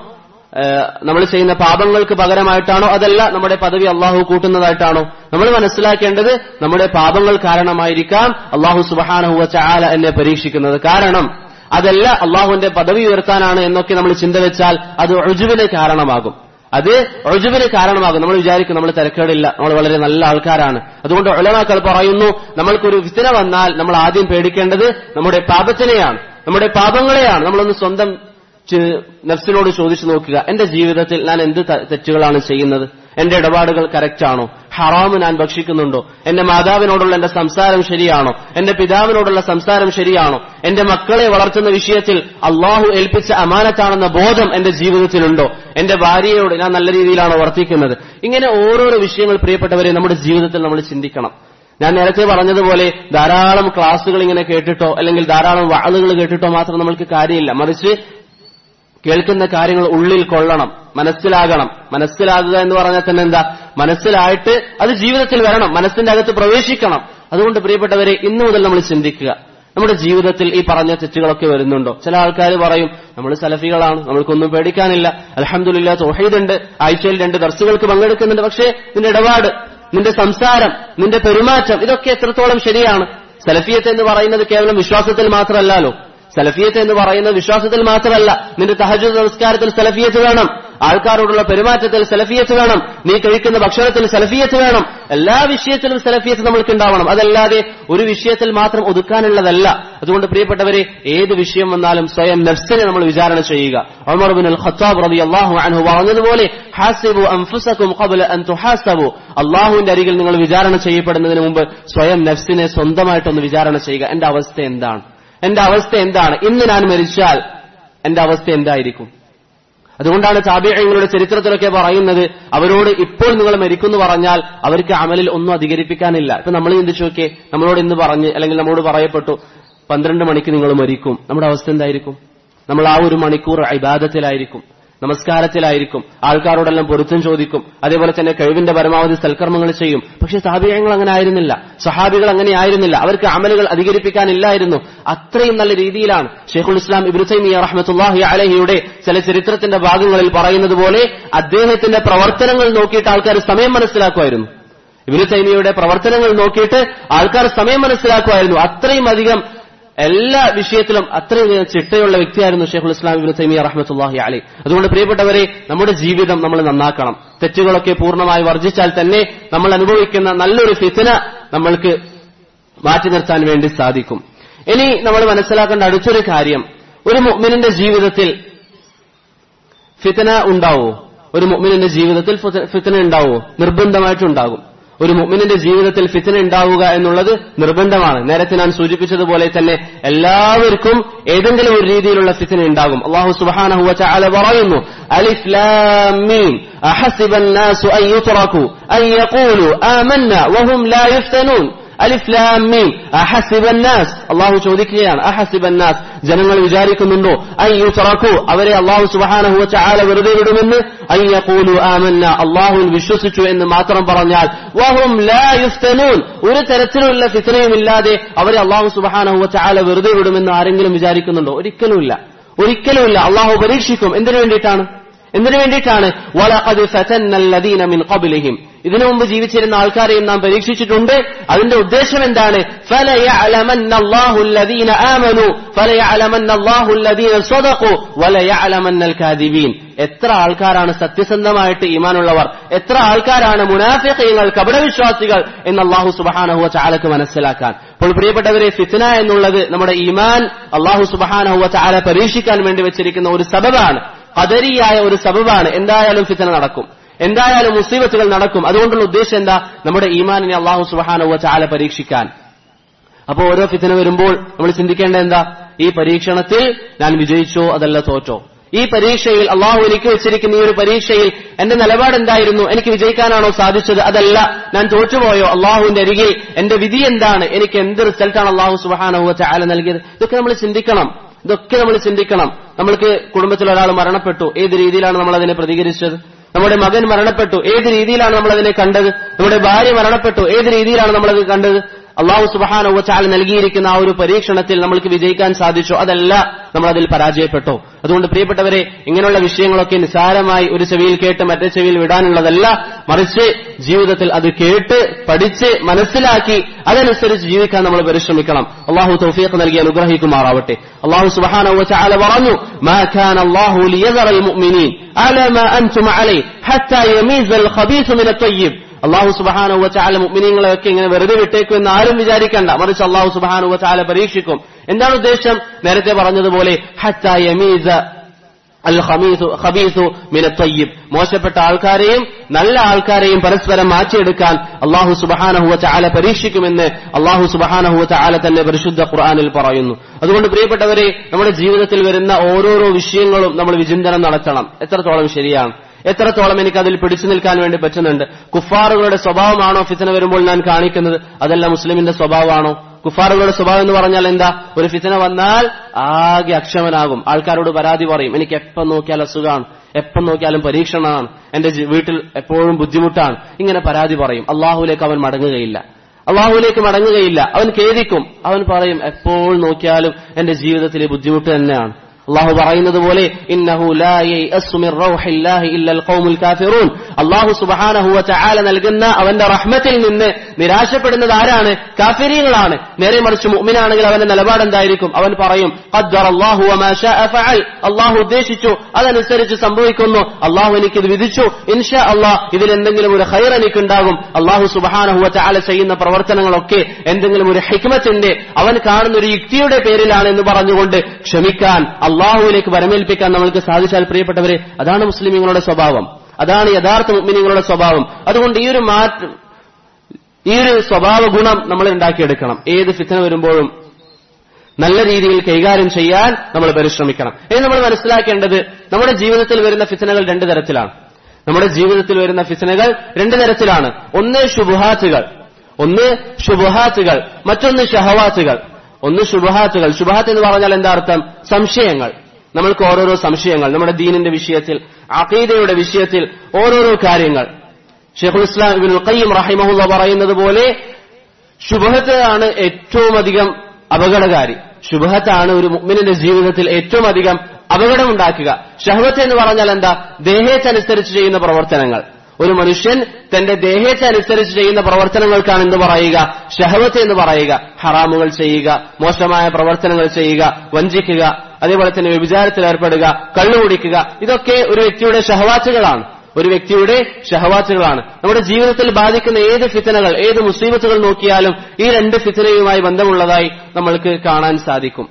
നമ്മൾ ചെയ്യുന്ന പാപങ്ങൾക്ക് പകരമായിട്ടാണോ അതല്ല നമ്മുടെ പദവി അള്ളാഹു കൂട്ടുന്നതായിട്ടാണോ നമ്മൾ മനസ്സിലാക്കേണ്ടത് നമ്മുടെ പാപങ്ങൾ കാരണമായിരിക്കാം അള്ളാഹു സുബഹാനഹുവ ചാല എന്നെ പരീക്ഷിക്കുന്നത് കാരണം അതല്ല അള്ളാഹുവിന്റെ പദവി ഉയർത്താനാണ് എന്നൊക്കെ നമ്മൾ ചിന്ത വെച്ചാൽ അത് ഒഴുവിന് കാരണമാകും അത് ഒഴുവിന് കാരണമാകും നമ്മൾ വിചാരിക്കും നമ്മൾ തിരക്കേടില്ല നമ്മൾ വളരെ നല്ല ആൾക്കാരാണ് അതുകൊണ്ട് ഒലമാക്കൾ പറയുന്നു നമ്മൾക്കൊരു വിത്തന വന്നാൽ നമ്മൾ ആദ്യം പേടിക്കേണ്ടത് നമ്മുടെ പാപത്തിനെയാണ് നമ്മുടെ പാപങ്ങളെയാണ് നമ്മളൊന്ന് സ്വന്തം നഫ്സിനോട് ചോദിച്ചു നോക്കുക എന്റെ ജീവിതത്തിൽ ഞാൻ എന്ത് തെറ്റുകളാണ് ചെയ്യുന്നത് എന്റെ ഇടപാടുകൾ കറക്റ്റാണോ ഹറാമ് ഞാൻ ഭക്ഷിക്കുന്നുണ്ടോ എന്റെ മാതാവിനോടുള്ള എന്റെ സംസാരം ശരിയാണോ എന്റെ പിതാവിനോടുള്ള സംസാരം ശരിയാണോ എന്റെ മക്കളെ വളർത്തുന്ന വിഷയത്തിൽ അള്ളാഹു ഏൽപ്പിച്ച അമാനത്താണെന്ന ബോധം എന്റെ ജീവിതത്തിലുണ്ടോ എന്റെ ഭാര്യയോട് ഞാൻ നല്ല രീതിയിലാണോ വർത്തിക്കുന്നത് ഇങ്ങനെ ഓരോരോ വിഷയങ്ങൾ പ്രിയപ്പെട്ടവരെ നമ്മുടെ ജീവിതത്തിൽ നമ്മൾ ചിന്തിക്കണം ഞാൻ നേരത്തെ പറഞ്ഞതുപോലെ ധാരാളം ക്ലാസ്സുകൾ ഇങ്ങനെ കേട്ടിട്ടോ അല്ലെങ്കിൽ ധാരാളം വാളുകൾ കേട്ടിട്ടോ മാത്രം നമ്മൾക്ക് കാര്യമില്ല മറിച്ച് കേൾക്കുന്ന കാര്യങ്ങൾ ഉള്ളിൽ കൊള്ളണം മനസ്സിലാകണം മനസ്സിലാകുക എന്ന് പറഞ്ഞാൽ തന്നെ എന്താ മനസ്സിലായിട്ട് അത് ജീവിതത്തിൽ വരണം മനസ്സിന്റെ അകത്ത് പ്രവേശിക്കണം അതുകൊണ്ട് പ്രിയപ്പെട്ടവരെ ഇന്നു മുതൽ നമ്മൾ ചിന്തിക്കുക നമ്മുടെ ജീവിതത്തിൽ ഈ പറഞ്ഞ തെറ്റുകളൊക്കെ വരുന്നുണ്ടോ ചില ആൾക്കാർ പറയും നമ്മൾ സലഫികളാണ് നമ്മൾക്കൊന്നും പേടിക്കാനില്ല അലഹമുല്ല തോഹീദുണ്ട് ആഴ്ചയിൽ രണ്ട് ദർസുകൾക്ക് പങ്കെടുക്കുന്നുണ്ട് പക്ഷേ നിന്റെ ഇടപാട് നിന്റെ സംസാരം നിന്റെ പെരുമാറ്റം ഇതൊക്കെ എത്രത്തോളം ശരിയാണ് സലഫിയത്ത് എന്ന് പറയുന്നത് കേവലം വിശ്വാസത്തിൽ മാത്രമല്ലല്ലോ സലഫിയത്ത് എന്ന് പറയുന്നത് വിശ്വാസത്തിൽ മാത്രമല്ല നിന്റെ തഹജു നമസ്കാരത്തിൽ സലഫിയത്ത് വേണം ആൾക്കാരോടുള്ള പെരുമാറ്റത്തിൽ സലഫിയത്ത് വേണം നീ കഴിക്കുന്ന ഭക്ഷണത്തിൽ സലഫിയത്ത് വേണം എല്ലാ വിഷയത്തിലും സലഫിയത്ത് നമ്മൾക്ക് ഉണ്ടാവണം അതല്ലാതെ ഒരു വിഷയത്തിൽ മാത്രം ഒതുക്കാനുള്ളതല്ല അതുകൊണ്ട് പ്രിയപ്പെട്ടവരെ ഏത് വിഷയം വന്നാലും സ്വയം നഫ്സിനെ നമ്മൾ വിചാരണ ചെയ്യുക ഉമർ ബിൻ അൽ ഖത്താബ് റളിയല്ലാഹു അൻഹു പറഞ്ഞതുപോലെ ഹാസിബു അൻഫുസകും ഖബ്ല അൻ തുഹാസബു അള്ളാഹുവിന്റെ അരികിൽ നിങ്ങൾ വിചാരണ ചെയ്യപ്പെടുന്നതിന് മുമ്പ് സ്വയം നഫ്സിനെ സ്വന്തമായിട്ടൊന്ന് വിചാരണ ചെയ്യുക എന്റെ അവസ്ഥ എന്താണ് എന്റെ അവസ്ഥ എന്താണ് ഇന്ന് ഞാൻ മരിച്ചാൽ എന്റെ അവസ്ഥ എന്തായിരിക്കും അതുകൊണ്ടാണ് താബിയങ്ങളുടെ ചരിത്രത്തിലൊക്കെ പറയുന്നത് അവരോട് ഇപ്പോൾ നിങ്ങൾ മരിക്കുന്നു പറഞ്ഞാൽ അവർക്ക് അമലിൽ ഒന്നും അധികരിപ്പിക്കാനില്ല ഇപ്പൊ നമ്മൾ ചിന്തിച്ചു നോക്കിയേ നമ്മളോട് ഇന്ന് പറഞ്ഞ് അല്ലെങ്കിൽ നമ്മളോട് പറയപ്പെട്ടു പന്ത്രണ്ട് മണിക്ക് നിങ്ങൾ മരിക്കും നമ്മുടെ അവസ്ഥ എന്തായിരിക്കും നമ്മൾ ആ ഒരു മണിക്കൂർ ഇബാദത്തിലായിരിക്കും നമസ്കാരത്തിലായിരിക്കും ആൾക്കാരോടെല്ലാം പൊരുത്തം ചോദിക്കും അതേപോലെ തന്നെ കഴിവിന്റെ പരമാവധി സൽക്കർമ്മങ്ങൾ ചെയ്യും പക്ഷെ സാബിയങ്ങൾ അങ്ങനെ ആയിരുന്നില്ല സഹാബികൾ അങ്ങനെ ആയിരുന്നില്ല അവർക്ക് അമലുകൾ അധികരിപ്പിക്കാനില്ലായിരുന്നു അത്രയും നല്ല രീതിയിലാണ് ഷെയ്ഖുൽ ഇസ്ലാം ഇബ്രുസൈമിയ റഹ്മത്തുല്ലാഹി അലഹിയുടെ ചില ചരിത്രത്തിന്റെ ഭാഗങ്ങളിൽ പറയുന്നത് പോലെ അദ്ദേഹത്തിന്റെ പ്രവർത്തനങ്ങൾ നോക്കിയിട്ട് ആൾക്കാർ സമയം മനസ്സിലാക്കുമായിരുന്നു ഇബിനു തൈമിയയുടെ പ്രവർത്തനങ്ങൾ നോക്കിയിട്ട് ആൾക്കാർ സമയം മനസ്സിലാക്കുമായിരുന്നു അത്രയും അധികം എല്ലാ വിഷയത്തിലും അത്രയും ചിട്ടയുള്ള വ്യക്തിയായിരുന്നു ഷെയ്ഖുൽ ഇസ്ലാം ഇബ്നു തൈമിയ റഹ്മത്തുല്ലാഹി അലി അതുകൊണ്ട് പ്രിയപ്പെട്ടവരെ നമ്മുടെ ജീവിതം നമ്മൾ നന്നാക്കണം തെറ്റുകളൊക്കെ പൂർണ്ണമായി വർജിച്ചാൽ തന്നെ നമ്മൾ അനുഭവിക്കുന്ന നല്ലൊരു ഫിത്തന നമ്മൾക്ക് മാറ്റി നിർത്താൻ വേണ്ടി സാധിക്കും ഇനി നമ്മൾ മനസ്സിലാക്കേണ്ട അടുത്തൊരു കാര്യം ഒരു മുഅ്മിനിന്റെ ജീവിതത്തിൽ ഫിത്തന ഉണ്ടാവോ ഒരു മുഅ്മിനിന്റെ ജീവിതത്തിൽ ഫിത്തന ഉണ്ടാവോ നിർബന്ധമായിട്ടുണ്ടാകും ഒരു മുഅ്മിനിന്റെ ജീവിതത്തിൽ ഫിത്തന ഉണ്ടാവുക എന്നുള്ളത് നിർബന്ധമാണ് നേരത്തെ ഞാൻ സൂചിപ്പിച്ചതുപോലെ തന്നെ എല്ലാവർക്കും ഏതെങ്കിലും ഒരു രീതിയിലുള്ള ഫിത്തന ഉണ്ടാകും അള്ളാഹു സുബ്ഹാനഹു വതആല പറയുന്നു അലിഫ് ലാം മീം അഹസിബ الناس ان يتركوا ان يقولوا آمنا وهم لا يفتنون അലിഫ് ലാം മീം അഹസിബ الناس അള്ളാഹു ചോദിക്കുകയാണ് അഹസിബ الناس ജനങ്ങൾ വിചാരിക്കുന്നുണ്ടോ അൻ യുതറകു അവരെ അള്ളാഹു സുബ്ഹാനഹു വതആല വെറുതെ വിടുമെന്ന് അൻ യഖൂലു ആമന്ന അള്ളാഹുവിൽ വിശ്വസിച്ചു എന്ന് മാത്രം പറഞ്ഞാൽ വഹും ലാ യുഫ്തനൂൻ ഒരു തരത്തിലുള്ള ഫിത്നയും ഇല്ലാതെ അവരെ അള്ളാഹു സുബ്ഹാനഹു വതആല വെറുതെ വിടുമെന്ന് ആരെങ്കിലും വിചാരിക്കുന്നുണ്ടോ ഒരിക്കലുമില്ല ഒരിക്കലുമില്ല അള്ളാഹു പരീക്ഷിക്കും എന്തിനു വേണ്ടിയിട്ടാണ് എന്തിനു വേണ്ടിയിട്ടാണ് വലഖദ് ഫതന്ന അല്ലദീന മിൻ ഖബ്ലിഹിം ഇതിനു മുമ്പ് ജീവിച്ചിരുന്ന ആൾക്കാരെയും നാം പരീക്ഷിച്ചിട്ടുണ്ട് അതിന്റെ ഉദ്ദേശം എന്താണ് ഫലയഅലമന്ന അല്ലാഹു അല്ലദീന ആമനു ഫലയഅലമന്ന അല്ലാഹു അല്ലദീന സദഖു വലയഅലമന്ന അൽകാദിബീൻ എത്ര ആൾക്കാരാണ് സത്യസന്ധമായിട്ട് ഈമാനുള്ളവർ എത്ര ആൾക്കാരാണ് മുനാഫിഖീങ്ങൾ കപടവിശ്വാസികൾ എന്ന് അള്ളാഹു സുബഹാനഹുവ ചാലക്ക് മനസ്സിലാക്കാൻ അപ്പോൾ പ്രിയപ്പെട്ടവരെ ഫിത്ന എന്നുള്ളത് നമ്മുടെ ഈമാൻ അള്ളാഹു സുബഹാനഹുവ ചാല പരീക്ഷിക്കാൻ വേണ്ടി വെച്ചിരിക്കുന്ന ഒരു സബബാണ് കദരിയായ ഒരു സബബാണ് എന്തായാലും ഫിത്തന നടക്കും എന്തായാലും മുസീബത്തുകൾ നടക്കും അതുകൊണ്ടുള്ള ഉദ്ദേശം എന്താ നമ്മുടെ ഈമാനിനെ അള്ളാഹു സുബഹാനവ ചാല പരീക്ഷിക്കാൻ അപ്പോൾ ഓരോ ഫിത്തന വരുമ്പോൾ നമ്മൾ ചിന്തിക്കേണ്ട എന്താ ഈ പരീക്ഷണത്തിൽ ഞാൻ വിജയിച്ചോ അതല്ല തോറ്റോ ഈ പരീക്ഷയിൽ അള്ളാഹു എനിക്ക് വെച്ചിരിക്കുന്ന ഈ ഒരു പരീക്ഷയിൽ എന്റെ നിലപാട് എന്തായിരുന്നു എനിക്ക് വിജയിക്കാനാണോ സാധിച്ചത് അതല്ല ഞാൻ തോറ്റുപോയോ അള്ളാഹുവിന്റെ അരികിൽ എന്റെ വിധി എന്താണ് എനിക്ക് എന്ത് റിസൾട്ടാണ് അള്ളാഹു സുബഹാനഹുവ ചാല നൽകിയത് ഇതൊക്കെ നമ്മൾ ചിന്തിക്കണം ഇതൊക്കെ നമ്മൾ ചിന്തിക്കണം നമ്മൾക്ക് കുടുംബത്തിൽ ഒരാൾ മരണപ്പെട്ടു ഏത് രീതിയിലാണ് നമ്മൾ അതിനെ പ്രതികരിച്ചത് നമ്മുടെ മകൻ മരണപ്പെട്ടു ഏത് രീതിയിലാണ് നമ്മൾ അതിനെ കണ്ടത് നമ്മുടെ ഭാര്യ മരണപ്പെട്ടു ഏത് രീതിയിലാണ് നമ്മൾ അത് കണ്ടത് അള്ളാഹു സുബാന ചാൽ നൽകിയിരിക്കുന്ന ആ ഒരു പരീക്ഷണത്തിൽ നമ്മൾക്ക് വിജയിക്കാൻ സാധിച്ചോ അതല്ല നമ്മൾ അതിൽ പരാജയപ്പെട്ടോ അതുകൊണ്ട് പ്രിയപ്പെട്ടവരെ ഇങ്ങനെയുള്ള വിഷയങ്ങളൊക്കെ നിസാരമായി ഒരു ചെവിയിൽ കേട്ട് മറ്റേ ചെവിയിൽ വിടാനുള്ളതല്ല മറിച്ച് ജീവിതത്തിൽ അത് കേട്ട് പഠിച്ച് മനസ്സിലാക്കി അതനുസരിച്ച് ജീവിക്കാൻ നമ്മൾ പരിശ്രമിക്കണം അള്ളാഹു തൗഫീഖ് നൽകി അനുഗ്രഹിക്കുമാറാവട്ടെ അള്ളാഹു സുബ്ഹാനഹു വതആല പറഞ്ഞു മാ കാന അല്ലാഹു ലിയദറൽ മുഅ്മിനീൻ അലാ മാ അൻതും അലൈഹി ഹത്താ യമീസൽ ഖബീസ് മിന അത്വയ്യിബ് അള്ളാഹു സുബഹാനു വച്ചാല മുഅ്മിനീങ്ങളെയൊക്കെ ഇങ്ങനെ വെറുതെ വിട്ടേക്കും എന്ന് ആരും വിചാരിക്കണ്ട മറിച്ച് അള്ളാഹു സുബഹാനു വച്ചാല പരീക്ഷിക്കും എന്താണ് ഉദ്ദേശം നേരത്തെ പറഞ്ഞതുപോലെ ഹത്താ യമീസ അൽ ഖമീസു ഖബീസു മിന ത്വയ്യിബ് മോശപ്പെട്ട ആൾക്കാരെയും നല്ല ആൾക്കാരെയും പരസ്പരം മാറ്റിയെടുക്കാൻ അള്ളാഹു സുബഹാനഹുവ ചാല പരീക്ഷിക്കുമെന്ന് അള്ളാഹു സുബഹാനഹുവ ചാല തന്നെ പരിശുദ്ധ ഖുർആാനിൽ പറയുന്നു അതുകൊണ്ട് പ്രിയപ്പെട്ടവരെ നമ്മുടെ ജീവിതത്തിൽ വരുന്ന ഓരോരോ വിഷയങ്ങളും നമ്മൾ വിചിന്തനം നടത്തണം എത്രത്തോളം ശരിയാണ് എത്രത്തോളം എനിക്ക് അതിൽ പിടിച്ചു നിൽക്കാൻ വേണ്ടി പറ്റുന്നുണ്ട് കുഫാറുകളുടെ സ്വഭാവമാണോ ഫിത്തന വരുമ്പോൾ ഞാൻ കാണിക്കുന്നത് അതല്ല മുസ്ലിമിന്റെ സ്വഭാവമാണോ കുഫാറുകളുടെ സ്വഭാവം എന്ന് പറഞ്ഞാൽ എന്താ ഒരു ഫിത്തന വന്നാൽ ആകെ അക്ഷമനാകും ആൾക്കാരോട് പരാതി പറയും എനിക്ക് എപ്പം നോക്കിയാൽ അസുഖമാണ് എപ്പം നോക്കിയാലും പരീക്ഷണമാണ് എന്റെ ജി- വീട്ടിൽ എപ്പോഴും ബുദ്ധിമുട്ടാണ് ഇങ്ങനെ പരാതി പറയും അള്ളാഹുലേക്ക് അവൻ മടങ്ങുകയില്ല അള്ളാഹുലേക്ക് മടങ്ങുകയില്ല അവൻ ഖേദിക്കും അവൻ പറയും എപ്പോൾ നോക്കിയാലും എന്റെ ജീവിതത്തിലെ ബുദ്ധിമുട്ട് തന്നെയാണ് അള്ളാഹു പറയുന്നത് പോലെ ഇന്നഹു ലാ യയഅസ്സു മിർ റൗഹില്ലാഹി ഇല്ലൽ ഖൗമുൽ കാഫിറൂൻ അള്ളാഹു സുബ്ഹാനഹു വതആല നൽകുന്ന അവന്റെ റഹ്മത്തിൽ നിന്ന് നിരാശപ്പെടുന്നത് ആരാണ് കാഫിരീങ്ങളാണ് നേരെ മറിച്ച് മുഅ്മിനാണെങ്കിൽ അവന്റെ നിലപാട് എന്തായിരിക്കും അവൻ പറയും ഖദ്ദറ അല്ലാഹു വമാ ശാഅ ഫഅൽ അള്ളാഹു ഉദ്ദേശിച്ചു അതനുസരിച്ച് സംഭവിക്കുന്നു അള്ളാഹു എനിക്കിത് വിധിച്ചു ഇൻഷാ അള്ളാഹ് ഇതിൽ എന്തെങ്കിലും ഒരു ഖൈർ എനിക്കുണ്ടാകും അള്ളാഹു സുബ്ഹാനഹു വതആല ചെയ്യുന്ന പ്രവർത്തനങ്ങളൊക്കെ എന്തെങ്കിലും ഒരു ഹിക്മത്തിന്റെ അവൻ കാണുന്ന ഒരു യുക്തിയുടെ പേരിലാണ് എന്ന് പറഞ്ഞുകൊണ്ട് ക്ഷമിക്കാൻ അള്ളാഹുവിലേക്ക് വരമേൽപ്പിക്കാൻ നമ്മൾക്ക് സാധിച്ചാൽ പ്രിയപ്പെട്ടവരെ അതാണ് മുസ്ലിമീങ്ങളുടെ സ്വഭാവം അതാണ് യഥാർത്ഥ മുസ്ലിമീങ്ങളുടെ സ്വഭാവം അതുകൊണ്ട് ഈ ഒരു മാറ്റം ഈ ഒരു സ്വഭാവ ഗുണം നമ്മൾ ഉണ്ടാക്കിയെടുക്കണം ഏത് ഫിത്തന വരുമ്പോഴും നല്ല രീതിയിൽ കൈകാര്യം ചെയ്യാൻ നമ്മൾ പരിശ്രമിക്കണം ഇനി നമ്മൾ മനസ്സിലാക്കേണ്ടത് നമ്മുടെ ജീവിതത്തിൽ വരുന്ന ഫിത്തനകൾ രണ്ട് തരത്തിലാണ് നമ്മുടെ ജീവിതത്തിൽ വരുന്ന ഫിത്തനകൾ രണ്ട് തരത്തിലാണ് ഒന്ന് ശുഭഹാത്തുകൾ ഒന്ന് ശുഭഹാത്തുകൾ മറ്റൊന്ന് ഷഹവാത്തുകൾ ഒന്ന് ശുഭഹാത്തുകൾ ശുഭഹാത്ത് എന്ന് പറഞ്ഞാൽ എന്താ അർത്ഥം സംശയങ്ങൾ നമ്മൾക്ക് ഓരോരോ സംശയങ്ങൾ നമ്മുടെ ദീനിന്റെ വിഷയത്തിൽ അഖീദയുടെ വിഷയത്തിൽ ഓരോരോ കാര്യങ്ങൾ ഷെയ്ഖുൽ ഇസ്ലാം ഇബിൻ ഖയ്യിം റഹിമഹുല്ല പറയുന്നത് പോലെ ശുഭഹത്താണ് ഏറ്റവും അധികം അപകടകാരി ശുഭഹത്താണ് ഒരു മുഅ്മിനിന്റെ ജീവിതത്തിൽ ഏറ്റവും അധികം അപകടമുണ്ടാക്കുക ഷഹവത്ത് എന്ന് പറഞ്ഞാൽ എന്താ ദേഹേച്ചനുസരിച്ച് ചെയ്യുന്ന പ്രവർത്തനങ്ങൾ ഒരു മനുഷ്യൻ തന്റെ ദേഹേച്ചനുസരിച്ച് ചെയ്യുന്ന പ്രവർത്തനങ്ങൾക്കാണ് എന്ത് പറയുക ഷഹവത്ത് എന്ന് പറയുക ഹറാമുകൾ ചെയ്യുക മോശമായ പ്രവർത്തനങ്ങൾ ചെയ്യുക വഞ്ചിക്കുക അതേപോലെ തന്നെ വ്യഭിചാരത്തിൽ ഏർപ്പെടുക കള്ളുകുടിക്കുക ഇതൊക്കെ ഒരു വ്യക്തിയുടെ ഷഹവാച്ചുകളാണ് ഒരു വ്യക്തിയുടെ ഷഹവാച്ചുകളാണ് നമ്മുടെ ജീവിതത്തിൽ ബാധിക്കുന്ന ഏത് ഫിത്തനകൾ ഏത് മുസീബത്തുകൾ നോക്കിയാലും ഈ രണ്ട് ഫിത്തനയുമായി ബന്ധമുള്ളതായി നമ്മൾക്ക് കാണാൻ സാധിക്കും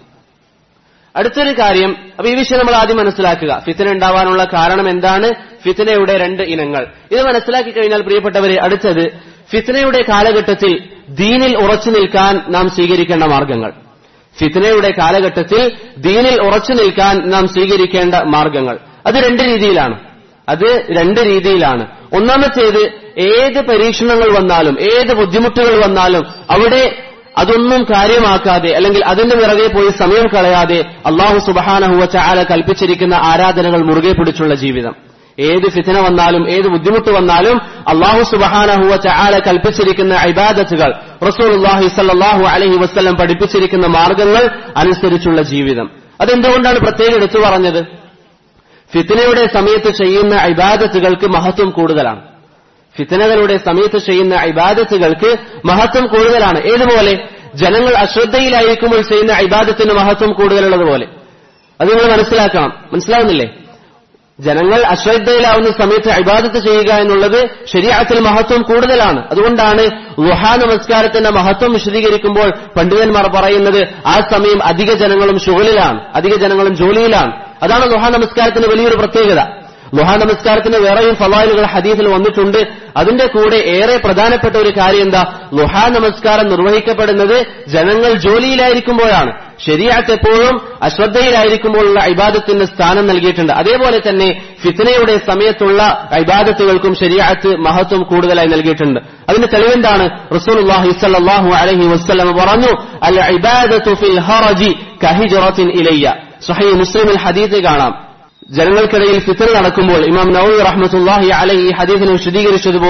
അടുത്തൊരു കാര്യം അപ്പൊ ഈ വിഷയം നമ്മൾ ആദ്യം മനസ്സിലാക്കുക ഫിത്തന ഉണ്ടാവാനുള്ള കാരണം എന്താണ് ഫിത്തനയുടെ രണ്ട് ഇനങ്ങൾ ഇത് മനസ്സിലാക്കി കഴിഞ്ഞാൽ പ്രിയപ്പെട്ടവരെ അടുത്തത് ഫിത്തനയുടെ കാലഘട്ടത്തിൽ ദീനിൽ ഉറച്ചു നിൽക്കാൻ നാം സ്വീകരിക്കേണ്ട മാർഗങ്ങൾ ഫിത്തനയുടെ കാലഘട്ടത്തിൽ ദീനിൽ ഉറച്ചു നിൽക്കാൻ നാം സ്വീകരിക്കേണ്ട മാർഗങ്ങൾ അത് രണ്ട് രീതിയിലാണ് അത് രണ്ട് രീതിയിലാണ് ഒന്നാമത്തേത് ഏത് പരീക്ഷണങ്ങൾ വന്നാലും ഏത് ബുദ്ധിമുട്ടുകൾ വന്നാലും അവിടെ അതൊന്നും കാര്യമാക്കാതെ അല്ലെങ്കിൽ അതിന്റെ പിറകെ പോയി സമയം കളയാതെ അള്ളാഹു സുബഹാനഹുവ ചാല കൽപ്പിച്ചിരിക്കുന്ന ആരാധനകൾ മുറുകെ പിടിച്ചുള്ള ജീവിതം ഏത് ഫിത്തന വന്നാലും ഏത് ബുദ്ധിമുട്ട് വന്നാലും അള്ളാഹു സുബഹാനഹുവ ചാല കൽപ്പിച്ചിരിക്കുന്ന ഇബാദത്തുകൾ റസൂലുള്ളാഹി സല്ലല്ലാഹു അലൈഹി വസല്ലം പഠിപ്പിച്ചിരിക്കുന്ന മാർഗങ്ങൾ അനുസരിച്ചുള്ള ജീവിതം അതെന്തുകൊണ്ടാണ് പ്രത്യേകം എടുത്തു പറഞ്ഞത് ഫിത്തനയുടെ സമയത്ത് ചെയ്യുന്ന ഇബാദത്തുകൾക്ക് മഹത്വം കൂടുതലാണ് ഫിത്തനകളുടെ സമയത്ത് ചെയ്യുന്ന ഇബാദത്തുകൾക്ക് മഹത്വം കൂടുതലാണ് ഏതുപോലെ ജനങ്ങൾ അശ്രദ്ധയിലായിരിക്കുമ്പോൾ ചെയ്യുന്ന ഇബാദത്തിന് മഹത്വം കൂടുതലുള്ളതുപോലെ അത് നിങ്ങൾ മനസ്സിലാക്കണം മനസ്സിലാവുന്നില്ലേ ജനങ്ങൾ അശ്രദ്ധയിലാവുന്ന സമയത്ത് ഇബാദത്ത് ചെയ്യുക എന്നുള്ളത് ശരീരത്തിൽ മഹത്വം കൂടുതലാണ് അതുകൊണ്ടാണ് ലുഹാ നമസ്കാരത്തിന്റെ മഹത്വം വിശദീകരിക്കുമ്പോൾ പണ്ഡിതന്മാർ പറയുന്നത് ആ സമയം അധിക ജനങ്ങളും ഷുഗലിലാണ് അധിക ജനങ്ങളും ജോലിയിലാണ് അതാണ് ലുഹാ നമസ്കാരത്തിന് വലിയൊരു പ്രത്യേകത ലുഹാ നമസ്കാരത്തിന് വേറെയും ഫലായിലുകൾ ഹദീസിൽ വന്നിട്ടുണ്ട് അതിന്റെ കൂടെ ഏറെ പ്രധാനപ്പെട്ട ഒരു കാര്യം എന്താ ലുഹാ നമസ്കാരം നിർവഹിക്കപ്പെടുന്നത് ജനങ്ങൾ ജോലിയിലായിരിക്കുമ്പോഴാണ് ശരിയാത്ത് എപ്പോഴും അശ്രദ്ധയിലായിരിക്കുമ്പോഴുള്ള ഇബാദത്തിന്റെ സ്ഥാനം നൽകിയിട്ടുണ്ട് അതേപോലെ തന്നെ ഫിത്തനയുടെ സമയത്തുള്ള ഇബാദത്തുകൾക്കും ശരിയാത്ത് മഹത്വം കൂടുതലായി നൽകിയിട്ടുണ്ട് അതിന് തെളിവെന്താണ് റസൂലുള്ളാഹി സ്വല്ലല്ലാഹു അലൈഹി വസല്ലം പറഞ്ഞു അൽ ഇബാദത്തു ഫിൽ ഹറജി കഹിജറത്തിൻ ഇലയ്യ സഹീഹ് മുസ്ലിമിൽ ഹദീസ് കാണാം ജനങ്ങൾക്കിടയിൽ ഫിത്തർ നടക്കുമ്പോൾ ഇമാം നവവി റഹ്മത്തുല്ലാഹി അലൈഹി ഈ ഹദീസിനെ വിശദീകരിച്ചതുപോലെ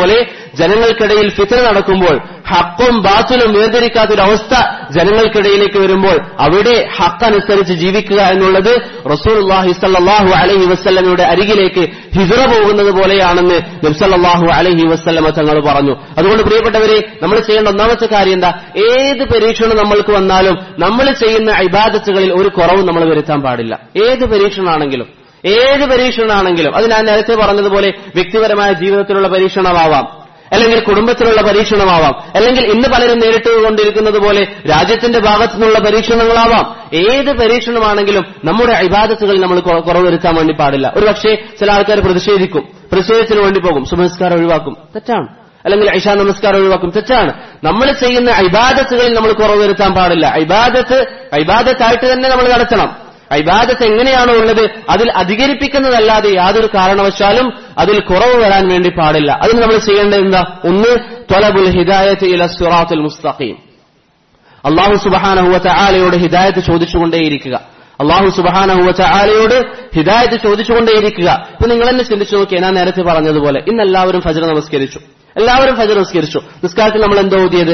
ജനങ്ങൾക്കിടയിൽ ഫിത്തന നടക്കുമ്പോൾ ഹക്കും ബാത്തുലും വേർതിരിക്കാത്ത ഒരു അവസ്ഥ ജനങ്ങൾക്കിടയിലേക്ക് വരുമ്പോൾ അവിടെ ഹക്കനുസരിച്ച് ജീവിക്കുക എന്നുള്ളത് റസൂൽഹി സല്ലാഹു അലഹി വസ്ല്ലമയുടെ അരികിലേക്ക് ഹിജറ പോകുന്നത് പോലെയാണെന്ന് നബ്സല്ലാഹു അലഹി വസ്ല്ലമ തങ്ങൾ പറഞ്ഞു അതുകൊണ്ട് പ്രിയപ്പെട്ടവരെ നമ്മൾ ചെയ്യേണ്ട ഒന്നാമത്തെ കാര്യം എന്താ ഏത് പരീക്ഷണം നമ്മൾക്ക് വന്നാലും നമ്മൾ ചെയ്യുന്ന ഇബാദത്തുകളിൽ ഒരു കുറവും നമ്മൾ വരുത്താൻ പാടില്ല ഏത് പരീക്ഷണമാണെങ്കിലും ഏത് പരീക്ഷണമാണെങ്കിലും അത് ഞാൻ നേരത്തെ പറഞ്ഞതുപോലെ വ്യക്തിപരമായ ജീവിതത്തിലുള്ള പരീക്ഷണമാവാം അല്ലെങ്കിൽ കുടുംബത്തിലുള്ള പരീക്ഷണമാവാം അല്ലെങ്കിൽ ഇന്ന് പലരും നേരിട്ട് കൊണ്ടിരിക്കുന്നത് പോലെ രാജ്യത്തിന്റെ ഭാഗത്തു നിന്നുള്ള പരീക്ഷണങ്ങളാവാം ഏത് പരീക്ഷണമാണെങ്കിലും നമ്മുടെ ഇബാദത്തുകളിൽ നമ്മൾ കുറവ് വരുത്താൻ വേണ്ടി പാടില്ല ഒരു പക്ഷേ ചില ആൾക്കാർ പ്രതിഷേധിക്കും പ്രതിഷേധത്തിന് വേണ്ടി പോകും സുമസ്കാരം ഒഴിവാക്കും തെറ്റാണ് അല്ലെങ്കിൽ ഐഷാ നമസ്കാരം ഒഴിവാക്കും തെറ്റാണ് നമ്മൾ ചെയ്യുന്ന ഇബാദത്തുകളിൽ നമ്മൾ കുറവ് വരുത്താൻ പാടില്ല ഇബാദത്ത് ഇബാദത്തായിട്ട് തന്നെ നമ്മൾ നടത്തണം ഇബാദത്ത് എങ്ങനെയാണോ ഉള്ളത് അതിൽ അധികരിപ്പിക്കുന്നതല്ലാതെ യാതൊരു കാരണവശാലും അതിൽ കുറവ് വരാൻ വേണ്ടി പാടില്ല അതിന് നമ്മൾ ചെയ്യേണ്ടത് എന്താ ഒന്ന് തൊലബുൽ ഹിദായത്ത് ഇല സുറാത്തുൽ മുസ്തഖീം അള്ളാഹു സുബഹാനഹുവ ആലയോട് ഹിദായത്ത് ചോദിച്ചുകൊണ്ടേയിരിക്കുക അള്ളാഹു സുബഹാനഹുവ ആലയോട് ഹിദായത്ത് ചോദിച്ചുകൊണ്ടേയിരിക്കുക ഇപ്പൊ നിങ്ങൾ തന്നെ ചിന്തിച്ചു നോക്കിയാൽ ഞാൻ നേരത്തെ പറഞ്ഞതുപോലെ ഇന്ന് എല്ലാവരും ഫജർ നമസ്കരിച്ചു എല്ലാവരും ഫജർ നമസ്കരിച്ചു നിസ്കാരത്തിൽ നമ്മൾ എന്തോ ഓതിയത്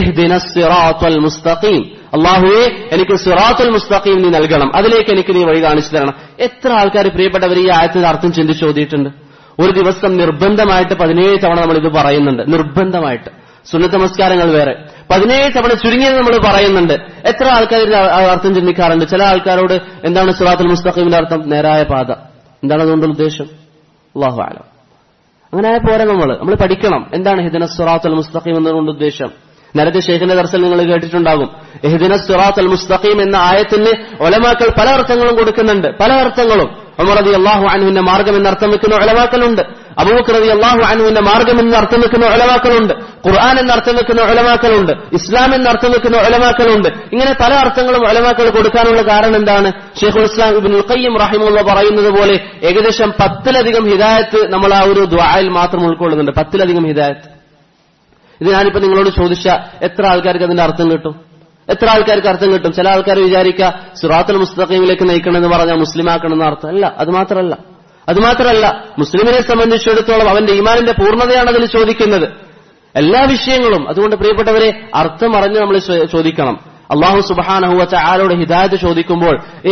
മുസ്തഖീം അള്ളാഹുവെ എനിക്ക് സിറാത്തുൽ മുസ്തഖീം നീ നൽകണം അതിലേക്ക് എനിക്ക് നീ വഴി കാണിച്ചു തരണം എത്ര ആൾക്കാർ പ്രിയപ്പെട്ടവർ ഈ ആയത്തിന്റെ അർത്ഥം ചിന്തിച്ചു ഓതിയിട്ടുണ്ട് ഒരു ദിവസം നിർബന്ധമായിട്ട് പതിനേഴ് തവണ നമ്മൾ ഇത് പറയുന്നുണ്ട് നിർബന്ധമായിട്ട് സുന്നത്ത് നമസ്കാരങ്ങൾ വേറെ പതിനേഴ് തവണ ചുരുങ്ങിയത് നമ്മൾ പറയുന്നുണ്ട് എത്ര ആൾക്കാർ ഇതിന്റെ അർത്ഥം ചിന്തിക്കാറുണ്ട് ചില ആൾക്കാരോട് എന്താണ് സിറാത്തുൽ മുസ്തഖീമിന്റെ അർത്ഥം നേരായ പാത എന്താണ് അതുകൊണ്ട് ഉദ്ദേശം അള്ളാഹു ആലം അങ്ങനെ ആയ പോരാ നമ്മൾ നമ്മൾ പഠിക്കണം എന്താണ് ഹിദന സുറാത്തുൽ മുസ്തഖീം എന്നതുകൊണ്ട് ഉദ്ദേശം നേരത്തെ ഷെയ്ഖിന്റെ ദർശനം നിങ്ങൾ കേട്ടിട്ടുണ്ടാകും എഹ്ദിന സുറാത്ത് അൽ മുസ്തഖീം എന്ന ആയത്തിന് ഒലമാക്കൾ പല അർത്ഥങ്ങളും കൊടുക്കുന്നുണ്ട് പല അർത്ഥങ്ങളും ഉമർ റതി അള്ളാഹു അനുവിന്റെ മാർഗം എന്ന് അർത്ഥം വെക്കുന്ന ഒലമാക്കളുണ്ട് അബൂബക്കർ റതി അള്ളാഹു അനുവിന്റെ മാർഗം എന്ന് അർത്ഥം വെക്കുന്ന ഒലമാക്കളുണ്ട് ഖുർആൻ എന്ന് അർത്ഥം വെക്കുന്ന ഒലമാക്കളുണ്ട് ഇസ്ലാം എന്ന് അർത്ഥം വെക്കുന്ന ഒലമാക്കളുണ്ട് ഇങ്ങനെ പല അർത്ഥങ്ങളും ഒലമാക്കൾ കൊടുക്കാനുള്ള കാരണം എന്താണ് ഷെയ്ഖുൽ ഇസ്ലാം ഇബിൻ ഖയ്യം റഹിമുള്ള പറയുന്നത് പോലെ ഏകദേശം പത്തിലധികം ഹിദായത്ത് നമ്മൾ ആ ഒരു ദ്വായിൽ മാത്രം ഉൾക്കൊള്ളുന്നുണ്ട് പത്തിലധികം ഹിദായത്ത് ഇത് ഞാനിപ്പോ നിങ്ങളോട് ചോദിച്ച എത്ര ആൾക്കാർക്ക് അതിന്റെ അർത്ഥം കിട്ടും എത്ര ആൾക്കാർക്ക് അർത്ഥം കിട്ടും ചില ആൾക്കാർ വിചാരിക്കുക സുറാത്തുൽ മുസ്തഖീമിലേക്ക് നയിക്കണമെന്ന് പറഞ്ഞാൽ മുസ്ലിം ആക്കണമെന്ന് അർത്ഥം അല്ല അത് മാത്രമല്ല അത് മാത്രമല്ല മുസ്ലിമിനെ സംബന്ധിച്ചിടത്തോളം അവന്റെ ഈമാനിന്റെ പൂർണ്ണതയാണ് അതിൽ ചോദിക്കുന്നത് എല്ലാ വിഷയങ്ങളും അതുകൊണ്ട് പ്രിയപ്പെട്ടവരെ അർത്ഥം അറിഞ്ഞ് നമ്മൾ ചോദിക്കണം അള്ളാഹു സുബാനഹുവ ആരോട് ഹിദായത്ത് ചോദിക്കുമ്പോൾ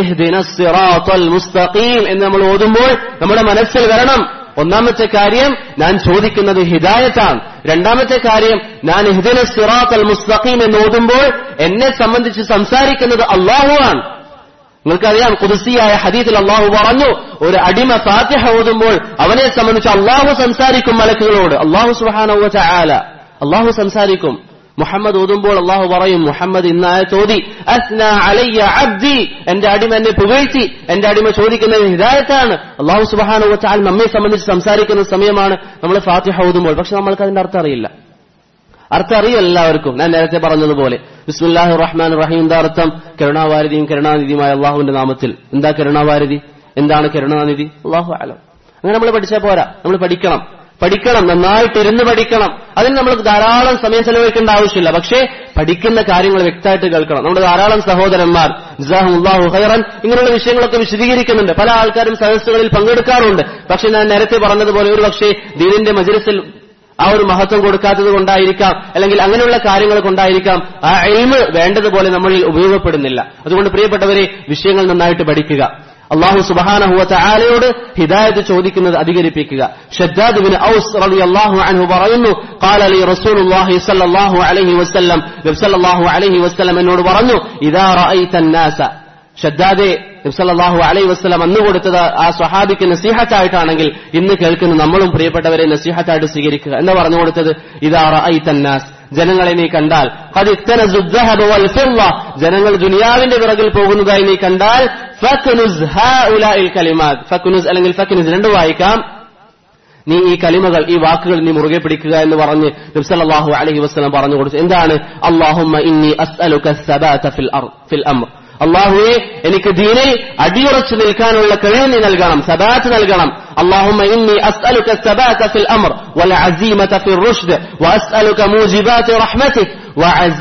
മുസ്തഖീം എന്ന് നമ്മൾ ഓതുമ്പോൾ നമ്മുടെ മനസ്സിൽ വരണം ഒന്നാമത്തെ കാര്യം ഞാൻ ചോദിക്കുന്നത് ഹിദായത്താണ് രണ്ടാമത്തെ കാര്യം ഞാൻ ഹിദിന സിറാത്ത് അൽ മുസ്തഖീം എന്ന് ഓതുമ്പോൾ എന്നെ സംബന്ധിച്ച് സംസാരിക്കുന്നത് അള്ളാഹുവാണ് നിങ്ങൾക്കറിയാം കുതിസിയായ ഹദീത്തിൽ അള്ളാഹു പറഞ്ഞു ഒരു അടിമ ഫാത്തിഹ ഓതുമ്പോൾ അവനെ സംബന്ധിച്ച് അള്ളാഹു സംസാരിക്കും മലക്കുകളോട് അള്ളാഹു സുഹാനവ ആല അള്ളാഹു സംസാരിക്കും മുഹമ്മദ് ഓതുമ്പോൾ അള്ളാഹു പറയും മുഹമ്മദ് ഇന്നായ തോതി അസ്ന അലയ്യ അബ്ദി എന്റെ അടിമ എന്നെ പുകഴ്ത്തി എന്റെ അടിമ ചോദിക്കുന്നത് ഹിദായത്താണ് അള്ളാഹു സുബാനു വച്ചാൽ നമ്മെ സംബന്ധിച്ച് സംസാരിക്കുന്ന സമയമാണ് നമ്മൾ ഫാത്തിഹ ഓതുമ്പോൾ പക്ഷെ നമ്മൾക്ക് അതിന്റെ അർത്ഥം അറിയില്ല അർത്ഥം അറിയും എല്ലാവർക്കും ഞാൻ നേരത്തെ പറഞ്ഞതുപോലെ ബിസ്മുല്ലാഹി റഹ്മാൻ റഹീം എന്താ അർത്ഥം കരുണാവാരിധിയും കരുണാനിധിയുമായ അള്ളാഹുവിന്റെ നാമത്തിൽ എന്താ കരുണാവാരിധി എന്താണ് കരുണാനിധി അള്ളാഹു ആലം അങ്ങനെ നമ്മൾ പഠിച്ചാൽ പോരാ നമ്മൾ പഠിക്കണം പഠിക്കണം നന്നായിട്ട് ഇരുന്ന് പഠിക്കണം അതിന് നമ്മൾ ധാരാളം സമയം ചെലവഴിക്കേണ്ട ആവശ്യമില്ല പക്ഷേ പഠിക്കുന്ന കാര്യങ്ങൾ വ്യക്തമായിട്ട് കേൾക്കണം നമ്മുടെ ധാരാളം സഹോദരന്മാർ ജസാഹുല്ലാഹു ഹൈറൻ ഇങ്ങനെയുള്ള വിഷയങ്ങളൊക്കെ വിശദീകരിക്കുന്നുണ്ട് പല ആൾക്കാരും സദസ്സുകളിൽ പങ്കെടുക്കാറുണ്ട് പക്ഷെ ഞാൻ നേരത്തെ പറഞ്ഞതുപോലെ ഒരു പക്ഷേ ദീനിന്റെ മജിലിസിൽ ആ ഒരു മഹത്വം കൊടുക്കാത്തത് കൊണ്ടായിരിക്കാം അല്ലെങ്കിൽ അങ്ങനെയുള്ള കാര്യങ്ങൾ കൊണ്ടായിരിക്കാം ആ എയിമ് വേണ്ടതുപോലെ നമ്മളിൽ ഉപയോഗപ്പെടുന്നില്ല അതുകൊണ്ട് പ്രിയപ്പെട്ടവരെ വിഷയങ്ങൾ നന്നായിട്ട് പഠിക്കുക അള്ളാഹു സുബഹാനഹുവ ആലയോട് ഹിദായത്ത് ചോദിക്കുന്നത് അധികരിപ്പിക്കുക ഷദ്ദാദ് ബിൻ ഔസ് റളിയല്ലാഹു അൻഹു പറയുന്നു قال لي رسول الله صلى الله عليه وسلم നബി സല്ലല്ലാഹു അലൈഹി വസല്ലം എന്നോട് പറഞ്ഞു ഇദാ റഅയ്ത الناس ഷദ്ദാദെ നബ്സല്ലാഹു അലൈഹി വസ്ലം അന്ന് കൊടുത്തത് ആ സ്വഹാബിക്ക് നസീഹത്തായിട്ടാണെങ്കിൽ ഇന്ന് കേൾക്കുന്ന നമ്മളും പ്രിയപ്പെട്ടവരെ നസീഹത്തായിട്ട് സ്വീകരിക്കുക എന്ന് പറഞ്ഞു കൊടുത്തത് ഇതാ റഅയ്തന്നാസ് ജനങ്ങളെ നീ കണ്ടാൽ ജനങ്ങൾ ദുനിയാവിന്റെ പിറകിൽ പോകുന്നതായി നീ കണ്ടാൽ ഫക്നുസ് കലിമാത് ഫക്നുസ് അല്ലെങ്കിൽ ഫക്നുസ് രണ്ട് വായിക്കാം നീ ഈ കലിമകൾ ഈ വാക്കുകൾ നീ മുറുകെ പിടിക്കുക എന്ന് പറഞ്ഞ് നബ്സല്ലാഹു അലഹി വസ്ലം പറഞ്ഞു കൊടുത്തു എന്താണ് അള്ളാഹുമ്മ ഇന്നി അസ്അലുക ഫിൽ അമർ അള്ളാഹുവെ എനിക്ക് ദീനിൽ അടിയുറച്ചു നിൽക്കാനുള്ള കഴിവ് നീ നൽകണം സബാത്ത് നൽകണം اللهم إني أسألك الثبات في الأمر والعزيمة في الرشد وأسألك موجبات رحمتك